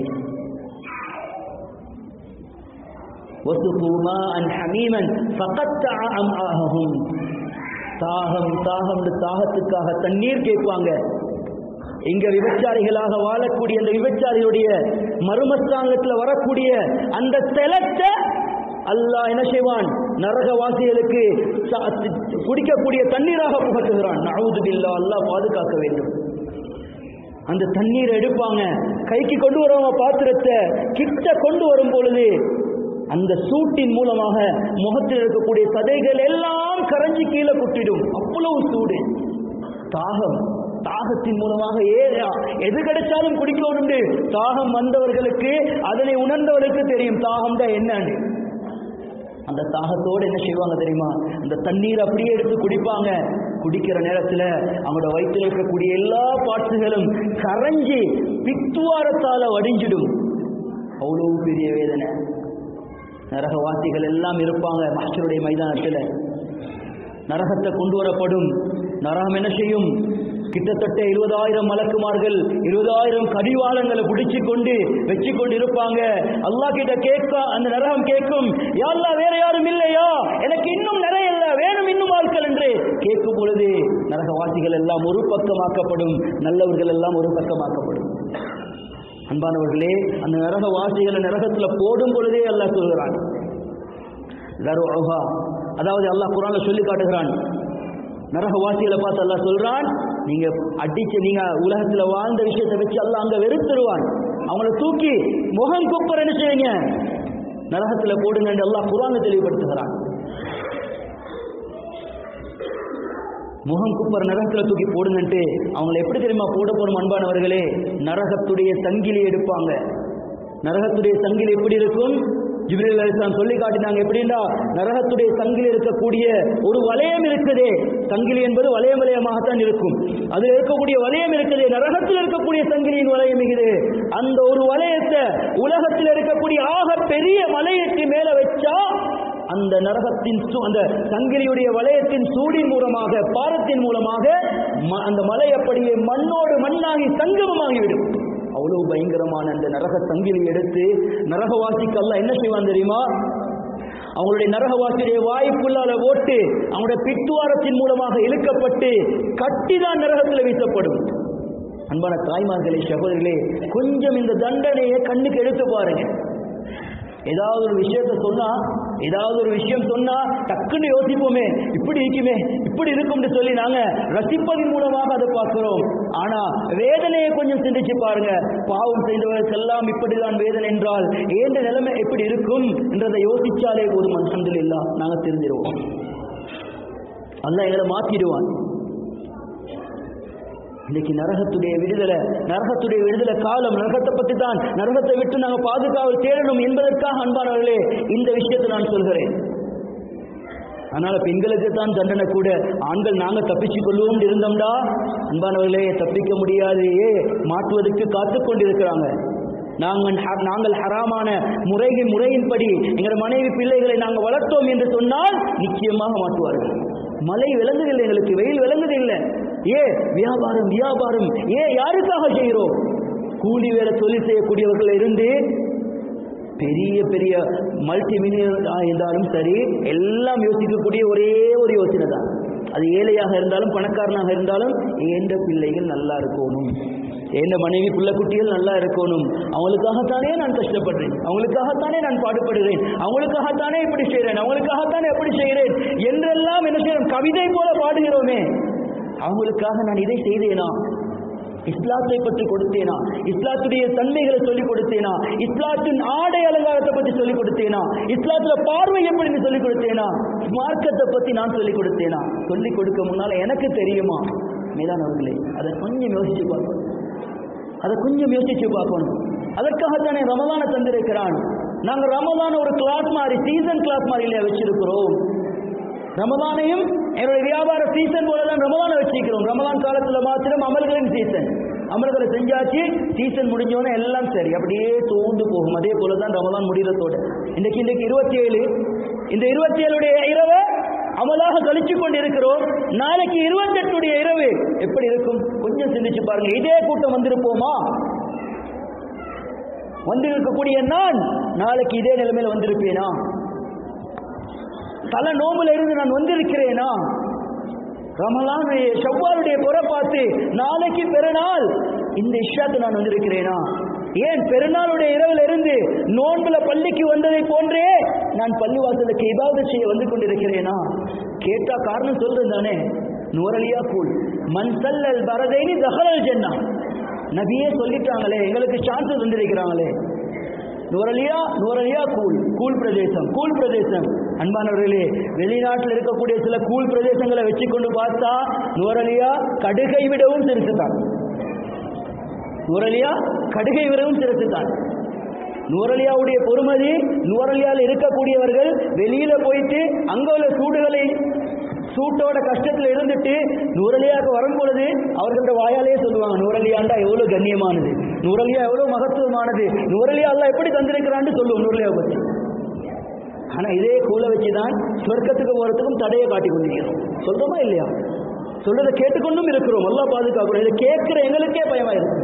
وسقوا ماء حميما فقطع امعاءهم தாகம் தாகம் தாகத்துக்காக தண்ணீர் கேட்பாங்க இங்க விபச்சாரிகளாக வாழக்கூடிய அந்த விபச்சாரியுடைய மருமஸ்தானத்துல வரக்கூடிய அந்த செலத்தை அல்லாஹ் என்ன செய்வான் நரகவாசிகளுக்கு ச- குடிக்கக்கூடிய தண்ணீராக புகட்டுகிறான் நவுது பில்லா அல்லாஹ் பாதுகாக்க வேண்டும் அந்த தண்ணீரை எடுப்பாங்க கைக்கு கொண்டு வரவங்க பாத்திரத்தை கிட்ட கொண்டு வரும் பொழுது அந்த சூட்டின் மூலமாக முகத்தில் இருக்கக்கூடிய சதைகள் எல்லாம் கரைஞ்சி கீழே குட்டிடும் அவ்வளவு சூடு தாகம் தாகத்தின் மூலமாக ஏறா எது கிடைச்சாலும் குடிக்கணும் தாகம் வந்தவர்களுக்கு அதனை உணர்ந்தவர்களுக்கு தெரியும் தாகம் தான் என்னன்னு அந்த தாகத்தோடு என்ன செய்வாங்க தெரியுமா அந்த தண்ணீர் அப்படியே எடுத்து குடிப்பாங்க குடிக்கிற நேரத்துல அவங்களோட வயிற்றில் இருக்கக்கூடிய எல்லா பாட்சுகளும் கரைஞ்சி பித்துவாரத்தால வடிஞ்சிடும் அவ்வளவு பெரிய வேதனை நரகவாசிகள் எல்லாம் இருப்பாங்க மாஸ்டருடைய மைதானத்தில் நரகத்தை கொண்டு வரப்படும் நரகம் என்ன செய்யும் கிட்டத்தட்ட இருபதாயிரம் மலக்குமார்கள் இருபதாயிரம் கடிவாளங்களை பிடிச்சு கொண்டு வச்சு கொண்டு இருப்பாங்க அல்லாஹ் கிட்ட கேட்க அந்த நரகம் கேட்கும் யாழ்லா வேற யாரும் இல்லையா எனக்கு இன்னும் நிறைய இல்ல வேணும் இன்னும் ஆட்கள் என்று கேட்கும் பொழுது நரகவாசிகள் எல்லாம் ஒரு பக்கமாக்கப்படும் நல்லவர்கள் எல்லாம் ஒரு பக்கமாக்கப்படும் அன்பானவர்களே அந்த நரகவாசிகளை நரகத்துல போடும் பொழுதே அல்லாஹ் சொல்கிறான் தருஹா அதாவது அல்லாஹ் குரான்ல சொல்லி காட்டுகிறான் நரகவாசிகளை பார்த்து அல்லாஹ் சொல்றான் நீங்க அடிச்ச நீங்க உலகத்துல வாழ்ந்த விஷயத்தை வச்சு அல்லாஹ் அங்க வெறுத்துருவான் அவங்கள தூக்கி முகம் குப்பர் என்ன செய்வீங்க நரகத்துல போடுங்க என்று அல்லாஹ் குரான்ல தெளிவுபடுத்துகிறான் முகம் குப்பர் நரகத்துல தூக்கி போடுங்கன்ட்டு அவங்களை எப்படி தெரியுமா போட போறோம் அன்பானவர்களே நரகத்துடைய சங்கிலி எடுப்பாங்க நரகத்துடைய சங்கிலி எப்படி இருக்கும் ஜிப்ரீல் அலிஸ்லாம் சொல்லி காட்டினாங்க எப்படின்னா நரகத்துடைய சங்கிலி இருக்கக்கூடிய ஒரு வளையம் இருக்குதே சங்கிலி என்பது வளையம் வளையமாகத்தான் இருக்கும் அதில் இருக்கக்கூடிய வளையம் இருக்குதே நரகத்தில் இருக்கக்கூடிய சங்கிலியின் வளையம் இருக்குது அந்த ஒரு வளையத்தை உலகத்தில் இருக்கக்கூடிய ஆக பெரிய மலையைக்கு மேல வச்சா அந்த நரகத்தின் சூ- அந்த சங்கிலியுடைய வளையத்தின் சூடின் மூலமாக பாரத்தின் மூலமாக ம- அந்த மலை அப்படியே மண்ணோடு மண்ணாகி சங்கமமாகிவிடும் அவ்வளவு பயங்கரமான அந்த நரக சங்கிலி எடுத்து நரகவாசிக்கு அல்லாஹ் என்ன செய்வான் தெரியுமா அவங்களுடைய நரகவாசியுடைய வாய்ப்புள்ளால ஓட்டு அவங்களுடைய பித்துவாரத்தின் மூலமாக இழுக்கப்பட்டு கட்டிதான் நரகத்தில் வீசப்படும் அன்பான தாய்மார்களே சகோதரிகளே கொஞ்சம் இந்த தண்டனையை கண்ணுக்கு எடுத்து பாருங்க ஏதாவது ஒரு விஷயத்தை சொன்னா ஏதாவது ஒரு விஷயம் சொன்னா டக்குன்னு யோசிப்போமே இப்படி இருக்குமே இப்படி இருக்கும்னு சொல்லி நாங்க ரசிப்பதன் மூலமாக அதை பார்க்கிறோம் ஆனா வேதனையை கொஞ்சம் சிந்திச்சு பாருங்க பாவம் செய்தவர்களுக்கெல்லாம் இப்படிதான் வேதனை என்றால் ஏந்த நிலைமை எப்படி இருக்கும் என்றதை யோசிச்சாலே போதும் அல்ஹம்துலில்லா நாங்க தெரிஞ்சிருவோம் அல்லாஹ் எங்களை மாத்திடுவான் இன்னைக்கு நரகத்துடைய விடுதலை நரகத்துடைய விடுதலை காலம் நரகத்தை பத்தி தான் நரகத்தை விட்டு நாங்கள் பாதுகாவல் தேடணும் என்பதற்காக அன்பானவர்களே இந்த விஷயத்தை நான் சொல்கிறேன் அதனால பெண்களுக்கு தான் தண்டனை கூட ஆண்கள் நாங்க தப்பிச்சு கொள்வோம் இருந்தோம்டா அன்பானவர்களே தப்பிக்க முடியாது ஏ மாட்டுவதற்கு காத்து கொண்டிருக்கிறாங்க நாங்கள் ஹ- நாங்கள் ஹராமான முறையின் முறையின்படி எங்கள் மனைவி பிள்ளைகளை நாங்கள் வளர்த்தோம் என்று சொன்னால் நிச்சயமாக மாட்டுவார்கள் மழை விளங்குதில்லை எங்களுக்கு வெயில் விளங்குதில்லை ஏ வியாபாரம் வியாபாரம் ஏ யாருக்காக செய்கிறோம் கூலி வேலை தொழில் செய்யக்கூடியவர்கள் இருந்து பெரிய பெரிய மல்டி மில்லியன் இருந்தாலும் சரி எல்லாம் யோசிக்கக்கூடிய ஒரே ஒரு யோசனை தான் அது ஏழையாக இருந்தாலும் பணக்காரனாக இருந்தாலும் ஏந்த பிள்ளைகள் நல்லா இருக்கணும் ஏந்த மனைவி புள்ள குட்டிகள் நல்லா இருக்கணும் அவங்களுக்காகத்தானே நான் கஷ்டப்படுறேன் அவங்களுக்காகத்தானே நான் பாடுபடுகிறேன் அவங்களுக்காகத்தானே இப்படி செய்கிறேன் அவங்களுக்காகத்தானே எப்படி செய்கிறேன் என்றெல்லாம் என்ன செய்யறோம் கவிதை போல பாடுகிறோமே அவங்களுக்காக நான் இதை செய்தேனா இஸ்லாத்தை பற்றி கொடுத்தேனா இஸ்லாத்துடைய தன்மைகளை சொல்லிக் கொடுத்தேனா இஸ்லாத்தின் ஆடை அலங்காரத்தை பற்றி சொல்லிக் கொடுத்தேனா இஸ்லாத்துல பார்வை எப்படின்னு சொல்லிக் கொடுத்தேனா மார்க்கத்தை பத்தி நான் சொல்லிக் கொடுத்தேனா சொல்லிக் கொடுக்க முன்னால எனக்கு தெரியுமா மேலானவர்களே அதை கொஞ்சம் யோசிச்சு பார்க்கணும் அதை கொஞ்சம் யோசிச்சு பார்க்கணும் அதற்காகத்தானே ரமதானை தந்திருக்கிறான் நாங்க ரமதான ஒரு கிளாஸ் மாதிரி சீசன் கிளாஸ் மாதிரி இல்லையா வச்சிருக்கிறோம் ரமதானையும் என்னுடைய வியாபார சீசன் போல தான் ரமதானை வச்சிருக்கிறோம் ரமதான் காலத்துல மாத்திரம் அமல்களின் சீசன் அமல்களை செஞ்சாச்சு சீசன் முடிஞ்சோடனே எல்லாம் சரி அப்படியே தோண்டு போகும் அதே போல தான் ரமதான் முடிகிறதோட இன்னைக்கு இன்னைக்கு இருபத்தி ஏழு இந்த இருபத்தி ஏழுடைய இரவை அமலாக கழிச்சு கொண்டு இருக்கிறோம் நாளைக்கு இருபத்தெட்டுடைய இரவு எப்படி இருக்கும் கொஞ்சம் சிந்திச்சு பாருங்க இதே கூட்டம் வந்திருப்போமா வந்திருக்கக்கூடிய நான் நாளைக்கு இதே நிலைமையில வந்திருப்பேனா தல நோம்புல இருந்து நான் வந்திருக்கிறேனா ரமலானுடைய செவ்வாருடைய புற பார்த்து நாளைக்கு பெருநாள் இந்த இஷாத்து நான் வந்திருக்கிறேனா ஏன் பெருநாளுடைய இரவுல இருந்து நோன்புல பள்ளிக்கு வந்ததை போன்றே நான் பள்ளிவாசலுக்கு இபாவது செய்ய வந்து கொண்டிருக்கிறேனா கேட்டா காரணம் சொல்றேன் தானே நூறலியா கூல் மன் சல்லல் பரதைனி தஹலல் ஜன்னா நபியே சொல்லிட்டாங்களே எங்களுக்கு சான்ஸ் தந்திருக்கிறாங்களே நூறலியா நூறலியா கூல் கூல் பிரதேசம் கூல் பிரதேசம் அன்பானவர்களே வெளிநாட்டில் இருக்கக்கூடிய சில கூல் பிரதேசங்களை வச்சுக்கொண்டு பார்த்தா நூறலியா கடுகை விடவும் சிறுசுதான் நூறலியா கடுகை விடவும் சிறுசுதான் நூறலியாவுடைய பொறுமதி நூறலியாவில் இருக்கக்கூடியவர்கள் வெளியில போயிட்டு அங்க உள்ள சூடுகளை சூட்டோட கஷ்டத்துல இருந்துட்டு நூறலியாவுக்கு வரும் பொழுது அவர்களோட வாயாலே சொல்லுவாங்க நூறலியாண்டா எவ்வளவு கண்ணியமானது நூறலியா எவ்வளவு மகத்துவமானது நூறலியா எல்லாம் எப்படி தந்திருக்கிறான்னு சொல்லுவோம் நூறலியாவை பத்தி ஆனா இதே கூல வச்சுதான் சொர்க்கத்துக்கு போறதுக்கும் தடையை காட்டி கொண்டிருக்கிறோம் சொல்றோமா இல்லையா சொல்றதை கேட்டுக்கொண்டும் இருக்கிறோம் நல்லா பாதுகாக்கிறோம் இதை கேட்கிற எங்களுக்கே பயமா இருக்கு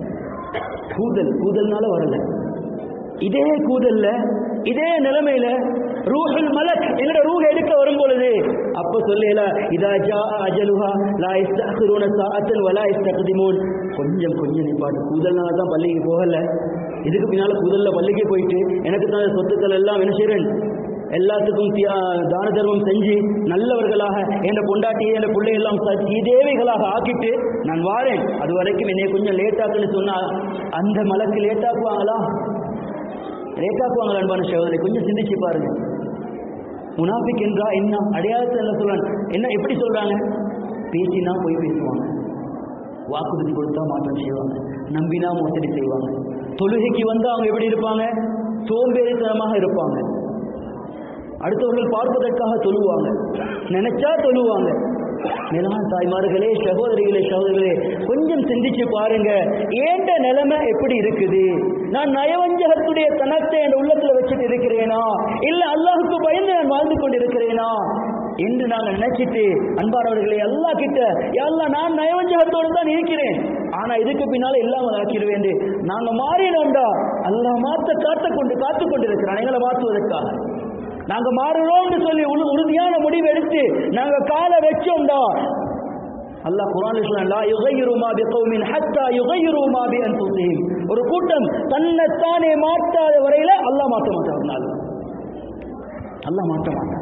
கூதல் கூதல்னால வரல இதே கூதல்ல இதே நிலைமையில ரூஹுல் மலக் என்னோட ரூஹ் எடுக்க வரும் பொழுது அப்ப சொல்லல இதா ஜா அஜலுஹா லா இஸ்தக்ஹிரூன சாஅத்தன் வலா இஸ்தக்திமூன் கொஞ்சம் கொஞ்சம் நிப்பாட்டு கூதல்னால தான் பள்ளிக்கு போகல இதுக்கு பின்னால கூதல்ல பள்ளிக்கு போயிட்டு எனக்கு தான் சொத்துக்கள் எல்லாம் என்ன செய்றேன் எல்லாத்துக்கும் தியா- தான தர்மம் செஞ்சு நல்லவர்களாக என் பொண்டாட்டியை என் பிள்ளை எல்லாம் தேவைகளாக ஆக்கிட்டு நான் வாரேன் அது வரைக்கும் என்னை கொஞ்சம் லேட்டாக்குன்னு சொன்னா அந்த மலக்கு லேட்டாக்குவாங்களா லேட்டாக்குவாங்களா அன்பான சகோதரி கொஞ்சம் சிந்திச்சு பாருங்க முனாஃபிக் என்றா என்ன அடையாளத்தை என்ன சொல்றாங்க என்ன எப்படி சொல்றாங்க பேசினா போய் பேசுவாங்க வாக்குறுதி கொடுத்தா மாற்றம் செய்வாங்க நம்பினா மோசடி செய்வாங்க தொழுகைக்கு வந்து அவங்க எப்படி இருப்பாங்க சோம்பேறித்தனமாக இருப்பாங்க அடுத்தவர்கள் பார்ப்பதற்காக தொழுவாங்க நினைச்சா தொழுவாங்க மேலான தாய்மார்களே சகோதரிகளே சகோதரிகளே கொஞ்சம் சிந்திச்சு பாருங்க ஏண்ட நிலைமை எப்படி இருக்குது நான் நயவஞ்சகத்துடைய தனத்தை என் உள்ளத்துல வச்சுட்டு இருக்கிறேனா இல்ல அல்லாஹுக்கு பயந்து நான் வாழ்ந்து கொண்டிருக்கிறேனா என்று நாங்கள் நினைச்சிட்டு அன்பானவர்களே அல்லாஹ் கிட்ட எல்லாம் நான் நயவஞ்சகத்தோடு தான் இருக்கிறேன் ஆனா இதுக்கு பின்னால இல்லாமல் ஆக்கிடுவேன் நாங்க மாறினோம்டா அல்லாஹ் மாத்த காத்து கொண்டு காத்து கொண்டிருக்கிறான் எங்களை மாற்றுவதற்காக நாங்க மாறுறோம்னு சொல்லி உறு- உறுதியான முடிவு எடுத்து நாங்க காலை வச்சோம்டா அல்லாஹ் குர்ஆன்ல சொல்றான் லா யுகையிரு மா பிகௌமின் ஹத்தா யுகையிரு மா பி அன்ஃபுஸிஹிம் ஒரு கூட்டம் தன்னைத்தானே மாற்றாத வரையில அல்லாஹ் மாற்ற மாட்டான் ஒரு நாள் அல்லாஹ் மாற்ற மாட்டான்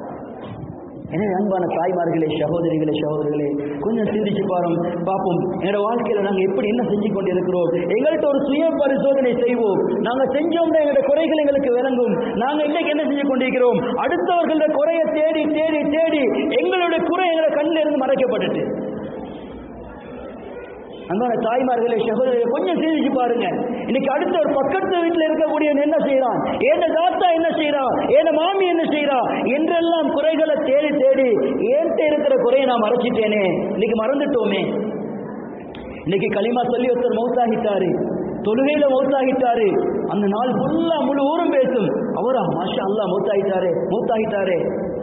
எனவே அன்பான தாய்மார்களே சகோதரிகளே சகோதரிகளே கொஞ்சம் சிந்திச்சு பாருங்க பார்ப்போம் என்னோட வாழ்க்கையில நாங்க எப்படி என்ன செஞ்சு கொண்டு இருக்கிறோம் எங்கள்கிட்ட ஒரு சுய பரிசோதனை செய்வோம் நாங்க செஞ்சோம்னா எங்களோட குறைகள் எங்களுக்கு விளங்கும் நாங்க இன்னைக்கு என்ன செஞ்சு கொண்டிருக்கிறோம் அடுத்தவர்களோட குறையை தேடி தேடி தேடி எங்களுடைய குறை எங்களோட கண்ணில் இருந்து மறைக்கப்பட்டுட்டு அன்பான தாய்மார்களே சகோதரர்களே கொஞ்சம் சிந்திச்சு பாருங்க இன்னைக்கு அடுத்த ஒரு பக்கத்து வீட்டில் இருக்கக்கூடிய என்ன செய்யறான் ஏன தாத்தா என்ன செய்யறான் ஏன மாமி என்ன செய்யறா என்றெல்லாம் குறைகளை தேடி தேடி ஏன்ட்ட இருக்கிற குறையை நான் மறைச்சிட்டேனே இன்னைக்கு மறந்துட்டோமே இன்னைக்கு களிமா சொல்லி ஒருத்தர் மௌத்தாகிட்டாரு தொழுகையில மௌத்தாகிட்டாரு அந்த நாள் ஃபுல்லா முழு ஊரும் பேசும் அவரா மாஷா அல்லாஹ் மௌத்தாகிட்டாரு மௌத்தாகிட்டாரு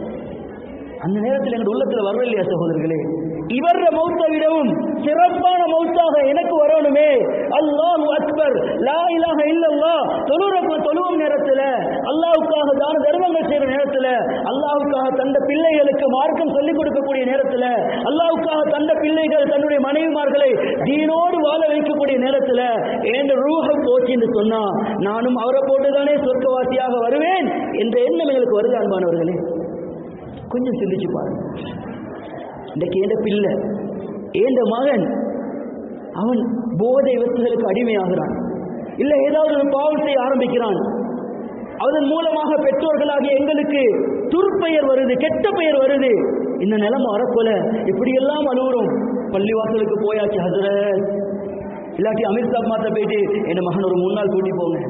அந்த நேரத்தில் எங்க உள்ளத்துல வரல இல்லையா சகோதரர்களே இவர மௌத்தை விடவும் சிறப்பான மௌத்தாக எனக்கு வரணுமே அல்லாஹ் அக்பர் லா இலாஹ இல்லல்லாஹ் தொழுற தொழுவும் நேரத்துல அல்லாஹ்வுக்காக தான தர்மங்கள் செய்யற நேரத்துல அல்லாஹ்வுக்காக தந்த பிள்ளைகளுக்கு மார்க்கம் சொல்லிக் கொடுக்கக்கூடிய நேரத்துல அல்லாஹ்வுக்காக தந்த பிள்ளைகள் தன்னுடைய மனைவிமார்களை தீனோடு வாழ வைக்கக்கூடிய நேரத்துல என் ரூஹ போச்சுன்னு சொன்னா நானும் அவரை போட்டுதானே சொர்க்கவாசியாக வருவேன் என்ற எண்ணம் எங்களுக்கு வருது அன்பானவர்களே கொஞ்சம் சிந்திச்சு பாருங்க இன்றைக்கு எந்த பிள்ளை ஏந்த மகன் அவன் போதை வஸ்துகளுக்கு அடிமையாகிறான் இல்ல ஏதாவது ஒரு பாவம் செய்ய ஆரம்பிக்கிறான் அதன் மூலமாக பெற்றோர்களாகிய எங்களுக்கு துர்ப்பெயர் வருது கெட்ட பெயர் வருது இந்த நிலைமை வரப்போல இப்படியெல்லாம் அழுகுறோம் பள்ளிவாசலுக்கு போயாச்சு ஹசரத் இல்லாட்டி அமீர் சாப் மாத்த போயிட்டு என் மகன் ஒரு மூணு நாள் கூட்டி போங்க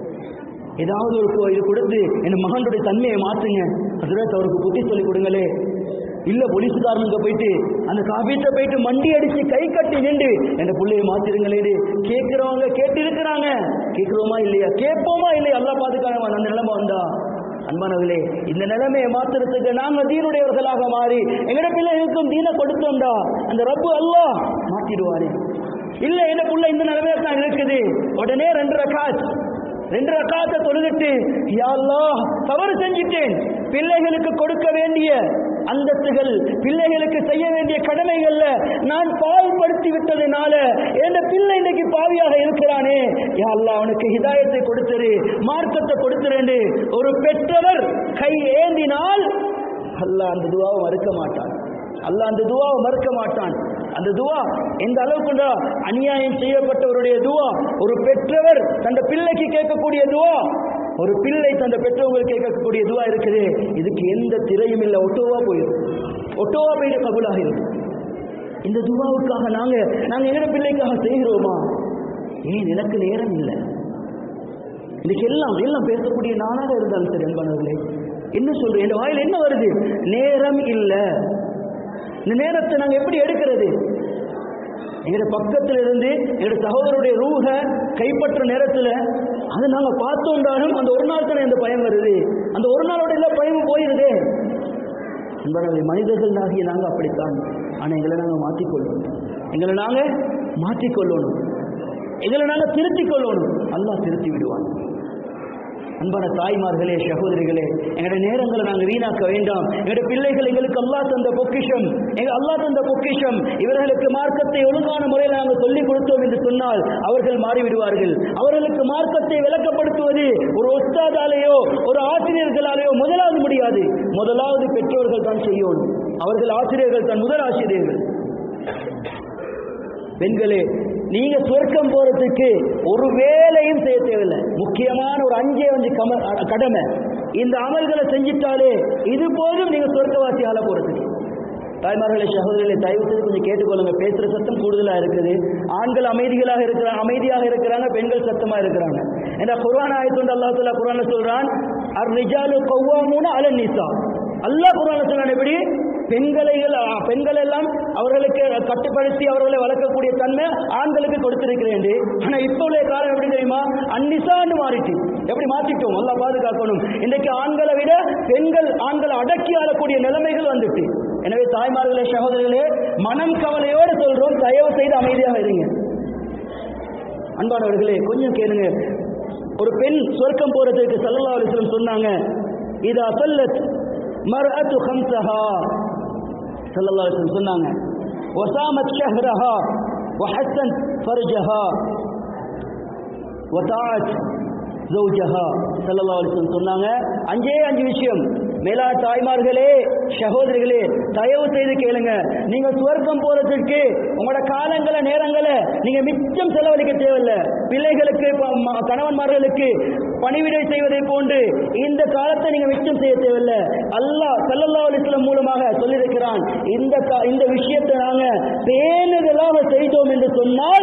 ஏதாவது ஒரு கு- இது கொடுத்து என் மகனுடைய தன்மையை மாற்றுங்க ஹசரத் அவருக்கு புத்தி சொல்லி கொடுங்களே இல்ல போலீஸ்காரனுக்கு போயிட்டு அந்த காபீட்ட போயிட்டு மண்டி அடிச்சு கை கட்டி நின்று என் பிள்ளையை மாத்திருங்களே கேட்கிறவங்க கேட்டு இருக்கிறாங்க கேட்கிறோமா இல்லையா கேட்போமா இல்லையா எல்லாம் பாதுகாக்க அந்த நிலைமை வந்தா அன்பானவர்களே இந்த நிலைமையை மாத்துறதுக்கு நாங்க தீனுடையவர்களாக மாறி எங்கட பிள்ளைகளுக்கும் தீனை கொடுத்தோம்டா அந்த ரப்பு அல்லாஹ் மாத்திடுவாரு இல்ல என்ன புள்ள இந்த நிலைமையில தான் இருக்குது உடனே ரெண்டு ரகாத் ரெண்டு ரக்காத்த தொழுதுட்டு யா அல்லாஹ் தவறு செஞ்சிட்டேன் பிள்ளைகளுக்கு கொடுக்க வேண்டிய அந்தஸ்துகள் பிள்ளைகளுக்கு செய்ய வேண்டிய கடமைகள்ல நான் பால்படுத்தி விட்டதுனால என் பிள்ளை இன்னைக்கு பாவியாக இருக்கிறானே யா அல்லாஹ் அவனுக்கு ஹிதாயத்தை கொடுத்துரு மார்க்கத்தை கொடுத்துருன்னு ஒரு பெற்றவர் கை ஏந்தினால் அல்லாஹ் அந்த துவாவை மறுக்க மாட்டான் அல்லாஹ் அந்த துவாவை மறுக்க மாட்டான் அந்த துவா எந்த அளவுக்குண்டா அநியாயம் செய்யப்பட்டவருடைய துவா ஒரு பெற்றவர் தந்த பிள்ளைக்கு கேட்கக்கூடிய துவா ஒரு பிள்ளை தந்த பெற்றவங்களுக்கு கேட்கக்கூடிய துவா இருக்குது இதுக்கு எந்த திரையும் இல்லை ஒட்டோவா போயிடும் ஒட்டோவா போயிட்டு கபுலாக இருக்கும் இந்த துவாவுக்காக நாங்க நாங்க எங்க பிள்ளைக்காக செய்கிறோமா ஏன் எனக்கு நேரம் இல்லை இன்னைக்கு எல்லாம் எல்லாம் பேசக்கூடிய நானாக இருந்தாலும் சரி அன்பானவர்களே என்ன சொல்றேன் என் வாயில் என்ன வருது நேரம் இல்லை இந்த நேரத்தை நாங்க எப்படி எடுக்கிறது எங்க பக்கத்துல இருந்து எங்க சகோதரருடைய ரூஹ கைப்பற்ற நேரத்துல அதை நாங்க பார்த்தோம்டாலும் அந்த ஒரு நாள் தானே அந்த பயம் வருது அந்த ஒரு நாளோட எல்லா பயமும் போயிருதே அன்பானவர்களே மனிதர்கள் ஆகிய நாங்க அப்படித்தான் ஆனா எங்களை நாங்க மாற்றிக்கொள்ளணும் எங்களை நாங்க மாற்றிக்கொள்ளணும் எங்களை நாங்க திருத்திக் கொள்ளணும் அல்லாஹ் திருத்தி விடுவான் அன்பான தாய்மார்களே சகோதரிகளே எங்களுடைய நேரங்களை நாங்கள் வீணாக்க வேண்டாம் எங்களுடைய பிள்ளைகள் எங்களுக்கு அல்லாஹ் தந்த பொக்கிஷம் எங்க அல்லாஹ் தந்த பொக்கிஷம் இவர்களுக்கு மார்க்கத்தை ஒழுங்கான முறையில் நாங்கள் சொல்லிக் கொடுத்தோம் என்று சொன்னால் அவர்கள் மாறிவிடுவார்கள் அவர்களுக்கு மார்க்கத்தை விளக்கப்படுத்துவது ஒரு ஒஸ்தாதாலேயோ ஒரு ஆசிரியர்களாலேயோ முதலாவது முடியாது முதலாவது பெற்றோர்கள் தான் செய்யணும் அவர்கள் ஆசிரியர்கள் தான் முதல் ஆசிரியர்கள் பெண்களே நீங்க சொர்க்கம் போறதுக்கு ஒரு வேலையும் செய்ய தேவையில்லை முக்கியமான ஒரு அஞ்சே அஞ்சு கம அ- கடமை இந்த அமல்களை செஞ்சிட்டாலே இது போதும் நீங்க சொர்க்கவாசி ஆள போறதுக்கு தாய்மார்களே சகோதரிகளை தயவு செய்து கொஞ்சம் கேட்டுக்கொள்ளுங்க பேசுற சத்தம் கூடுதலா இருக்குது ஆண்கள் அமைதிகளாக இருக்கிறாங்க அமைதியாக இருக்கிறாங்க பெண்கள் சத்தமா இருக்கிறாங்க இந்த குர்ஆன் ஆயத்து வந்து அல்லாஹ் தஆலா குர்ஆன்ல சொல்றான் அர் ரிஜாலு கவ்வாமூன அல நிசா அல்லாஹ் குர்ஆன்ல சொல்றான் எப்படி பெண்களை பெண்கள் எல்லாம் அவர்களுக்கு கட்டுப்படுத்தி அவர்களை வளர்க்கக்கூடிய தன்மை ஆண்களுக்கு கொடுத்திருக்கிறேன் ஆனா இப்ப உள்ள காலம் எப்படி தெரியுமா அந்நிசான்னு மாறிட்டு எப்படி மாத்திட்டோம் நல்லா பாதுகாக்கணும் இன்றைக்கு ஆண்களை விட பெண்கள் ஆண்களை அடக்கி ஆளக்கூடிய நிலைமைகள் வந்துட்டு எனவே தாய்மார்களே சகோதரர்களே மனம் கவலையோடு சொல்றோம் தயவு செய்து அமைதியாக இருங்க அன்பானவர்களே கொஞ்சம் கேளுங்க ஒரு பெண் சொர்க்கம் போறதுக்கு சல்லல்லாஹு அலைஹி வஸல்லம் சொன்னாங்க இதா சல்லத் மர்அத்து ஹம்சஹா சல்லல்லாஹு அலைஹி வஸல்லம் சொன்னாங்க வசாமத் ஷஹ்ரஹா வஹஸ்ஸன் ஃபர்ஜஹா வதாத் ஜௌஜஹா ஸல்லல்லாஹு அலைஹி வஸல்லம் சொன்னாங்க அஞ்சே அஞ்சு விஷயம் மேலா தாய்மார்களே சகோதரிகளே தயவு செய்து கேளுங்க நீங்க சுவர்க்கம் போறதுக்கு உங்களோட காலங்களை நேரங்களை நீங்க மிச்சம் செலவழிக்க தேவையில்ல பிள்ளைகளுக்கு ப- ம- கணவன்மார்களுக்கு பணிவிடை செய்வதை போன்று இந்த காலத்தை நீங்க மிச்சம் செய்ய தேவையில்ல அல்லாஹ் ஸல்லல்லாஹு அலைஹி வஸல்லம் மூலமாக சொல்லியிருக்கிறான் இந்த கா- இந்த விஷயத்தை நாங்க பேணுதலாக செய்தோம் என்று சொன்னால்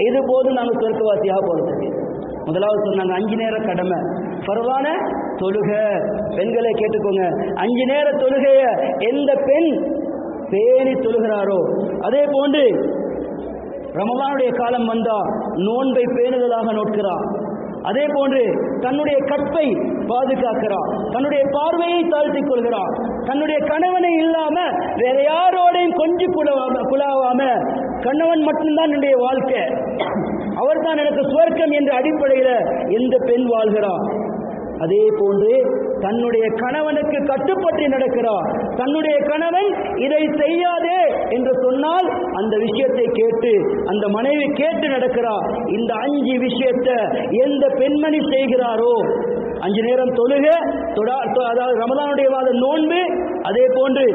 இது போதும் நாங்கள் சொர்க்கவாசியாக போறதுக்கு முதலாவது சொன்னாங்க அஞ்சு நேர கடமை பரவான தொழுக பெண்களை கேட்டுக்கோங்க அஞ்சு நேர தொழுகைய எந்த பெண் பேணி தொழுகிறாரோ அதே போன்று ரமலானுடைய காலம் வந்தா நோன்பை பேணுதலாக நோட்கிறார் அதே போன்று தன்னுடைய கற்பை பாதுகாக்கிறார் தன்னுடைய பார்வையை தாழ்த்திக் கொள்கிறார் தன்னுடைய கணவனை இல்லாம வேற யாரோடையும் கொஞ்சம் குழாவாம குழாவாம கணவன் மட்டும்தான் என்னுடைய வாழ்க்கை அவர்தான் எனக்கு சுவர்க்கம் என்ற அடிப்படையில் எந்த பெண் வாழ்கிறார் அதே போன்று தன்னுடைய கணவனுக்கு கட்டுப்பட்டு நடக்கிறார் தன்னுடைய கணவன் இதை செய்யாதே என்று சொன்னால் அந்த விஷயத்தை கேட்டு அந்த மனைவி கேட்டு நடக்கிறார் இந்த அஞ்சு விஷயத்தை எந்த பெண்மணி செய்கிறாரோ அஞ்சு நேரம் தொழுக தொடா தொ- அதாவது ரமதானுடைய வாத நோன்பு அதே போன்று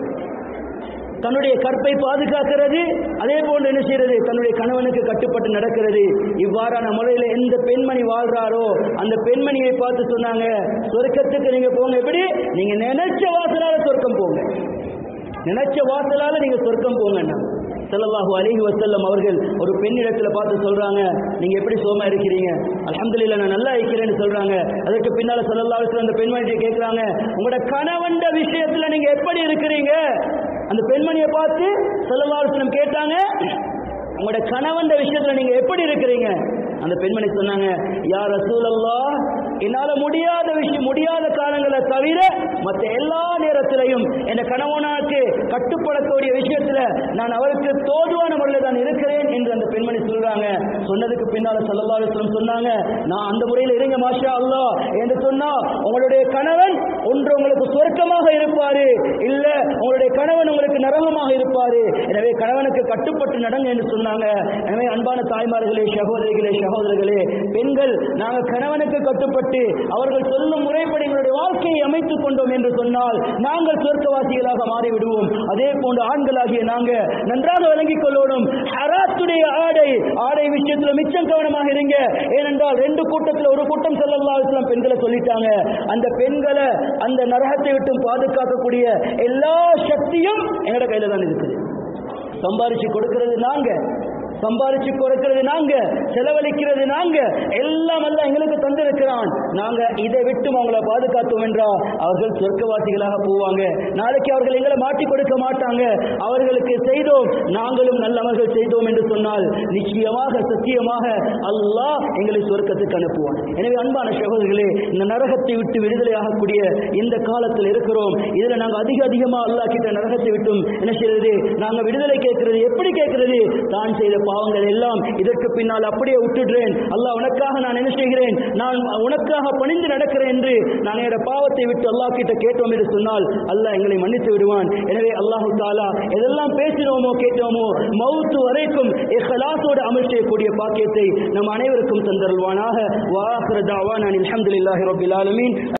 தன்னுடைய கற்பை பாதுகாக்கிறது அதே போன்று என்ன செய்யறது தன்னுடைய கணவனுக்கு கட்டுப்பட்டு நடக்கிறது இவ்வாறான முறையில் எந்த பெண்மணி வாழ்றாரோ அந்த பெண்மணியை பார்த்து சொன்னாங்க சொர்க்கத்துக்கு நீங்க போங்க எப்படி நீங்க நினைச்ச வாசலால சொர்க்கம் போங்க நினைச்ச வாசலால நீங்க சொர்க்கம் போங்க ஸல்லல்லாஹு அலைஹி வஸல்லம் அவர்கள் ஒரு பெண்ணிடத்துல பார்த்து சொல்றாங்க நீங்க எப்படி சோமா இருக்கிறீங்க அல்ஹம்துலில்லாஹ் நான் நல்லா இருக்கிறேன்னு சொல்றாங்க அதற்கு பின்னால ஸல்லல்லாஹு அலைஹி வஸல்லம் அந்த பெண்மணியை கேட்கறாங்க உங்களோட கணவன்ட விஷயத்துல நீங்க எப்படி இருக்கிறீங்க அந்த பெண்மணியை பார்த்து ஸல்லல்லாஹு அலைஹி வஸல்லம் கேட்டாங்க உங்களோட கணவன் விஷயத்துல நீங்க எப்படி இருக்கிறீங்க அந்த பெண்மணி சொன்னாங்க யா ரசூலல்லாஹ் என்னால முடியாத விஷயம் முடியாத காலங்களை தவிர மற்ற எல்லா நேரத்திலையும் என் கணவனாக்கு கட்டுப்படக்கூடிய விஷயத்துல நான் அவருக்கு தோதுவான முறையில் தான் இருக்கிறேன் என்று அந்த பெண்மணி சொல்றாங்க சொன்னதுக்கு பின்னால ஸல்லல்லாஹு அலைஹி வஸல்லம் சொன்னாங்க நான் அந்த முறையில் இருங்க மாஷா அல்லாஹ் என்று சொன்னா உங்களுடைய கணவன் ஒன்று உங்களுக்கு சொர்க்கமாக இருப்பாரு இல்ல உங்களுடைய கணவன் உங்களுக்கு நரகமாக இருப்பாரு எனவே கணவனுக்கு கட்டுப்பட்டு நடங்க என்று சொன்னாங்க எனவே அன்பான தாய்மார்களே சகோதரிகளே சகோதரர்களே பெண்கள் நாங்கள் கணவனுக்கு கட்டுப்பட்டு அவர்கள் சொல்லும் முறைப்படி எங்களுடைய வாழ்க்கையை அமைத்துக் கொண்டோம் என்று சொன்னால் நாங்கள் சொர்க்கவாசிகளாக மாறிவிடுவோம் அதே போன்று ஆண்களாகிய நாங்க நன்றாக விளங்கிக் கொள்ளணும் ஹராத்துடைய ஆடை ஆடை விஷயத்துல மிச்சம் கவனமாக இருங்க ஏனென்றால் ரெண்டு கூட்டத்தில் ஒரு கூட்டம் செல்லலாம் பெண்களை சொல்லிட்டாங்க அந்த பெண்களை அந்த நரகத்தை விட்டு பாதுகாக்கக்கூடிய எல்லா சக்தியும் எங்களோட கையில தான் இருக்குது சம்பாரிச்சு கொடுக்கிறது நாங்க சம்பாரிச்சு கொடுக்கிறது நாங்க செலவழிக்கிறது நாங்க எல்லாம் அல்ல எங்களுக்கு தந்திருக்கிறான் நாங்க இதை விட்டு அவங்களை பாதுகாத்தோம் என்றா அவர்கள் சொர்க்கவாசிகளாக போவாங்க நாளைக்கு அவர்கள் எங்களை மாட்டி கொடுக்க மாட்டாங்க அவர்களுக்கு செய்தோம் நாங்களும் நல்லவர்கள் செய்தோம் என்று சொன்னால் நிச்சயமாக சத்தியமாக அல்லாஹ் எங்களை சொர்க்கத்துக்கு அனுப்புவான் எனவே அன்பான சகோதரர்களே இந்த நரகத்தை விட்டு விடுதலை ஆகக்கூடிய இந்த காலத்தில் இருக்கிறோம் இதுல நாங்க அதிக அதிகமா அல்லாஹ் கிட்ட நரகத்தை விட்டும் என்ன செய்யறது நாங்க விடுதலை கேட்கிறது எப்படி கேட்கிறது தான் செய்த பாவங்கள் எல்லாம் இதற்கு பின்னால் அப்படியே விட்டுடுறேன் அல்லாஹ் உனக்காக நான் என்ன செய்கிறேன் நான் உனக்காக பணிந்து நடக்கிறேன் என்று நான் என்னோட பாவத்தை விட்டு அல்லாஹ் கிட்ட கேட்டோம் என்று சொன்னால் அல்லாஹ் எங்களை மன்னித்து விடுவான் எனவே அல்லாஹு தாலா எதெல்லாம் பேசினோமோ கேட்டோமோ மவுத்து வரைக்கும் இஹ்லாஸோடு அமல் செய்யக்கூடிய பாக்கியத்தை நம் அனைவருக்கும் தந்தருள்வானாக வாஹ்ர தாவான் அல்ஹம்துலில்லாஹி ரப்பில் ஆலமீன்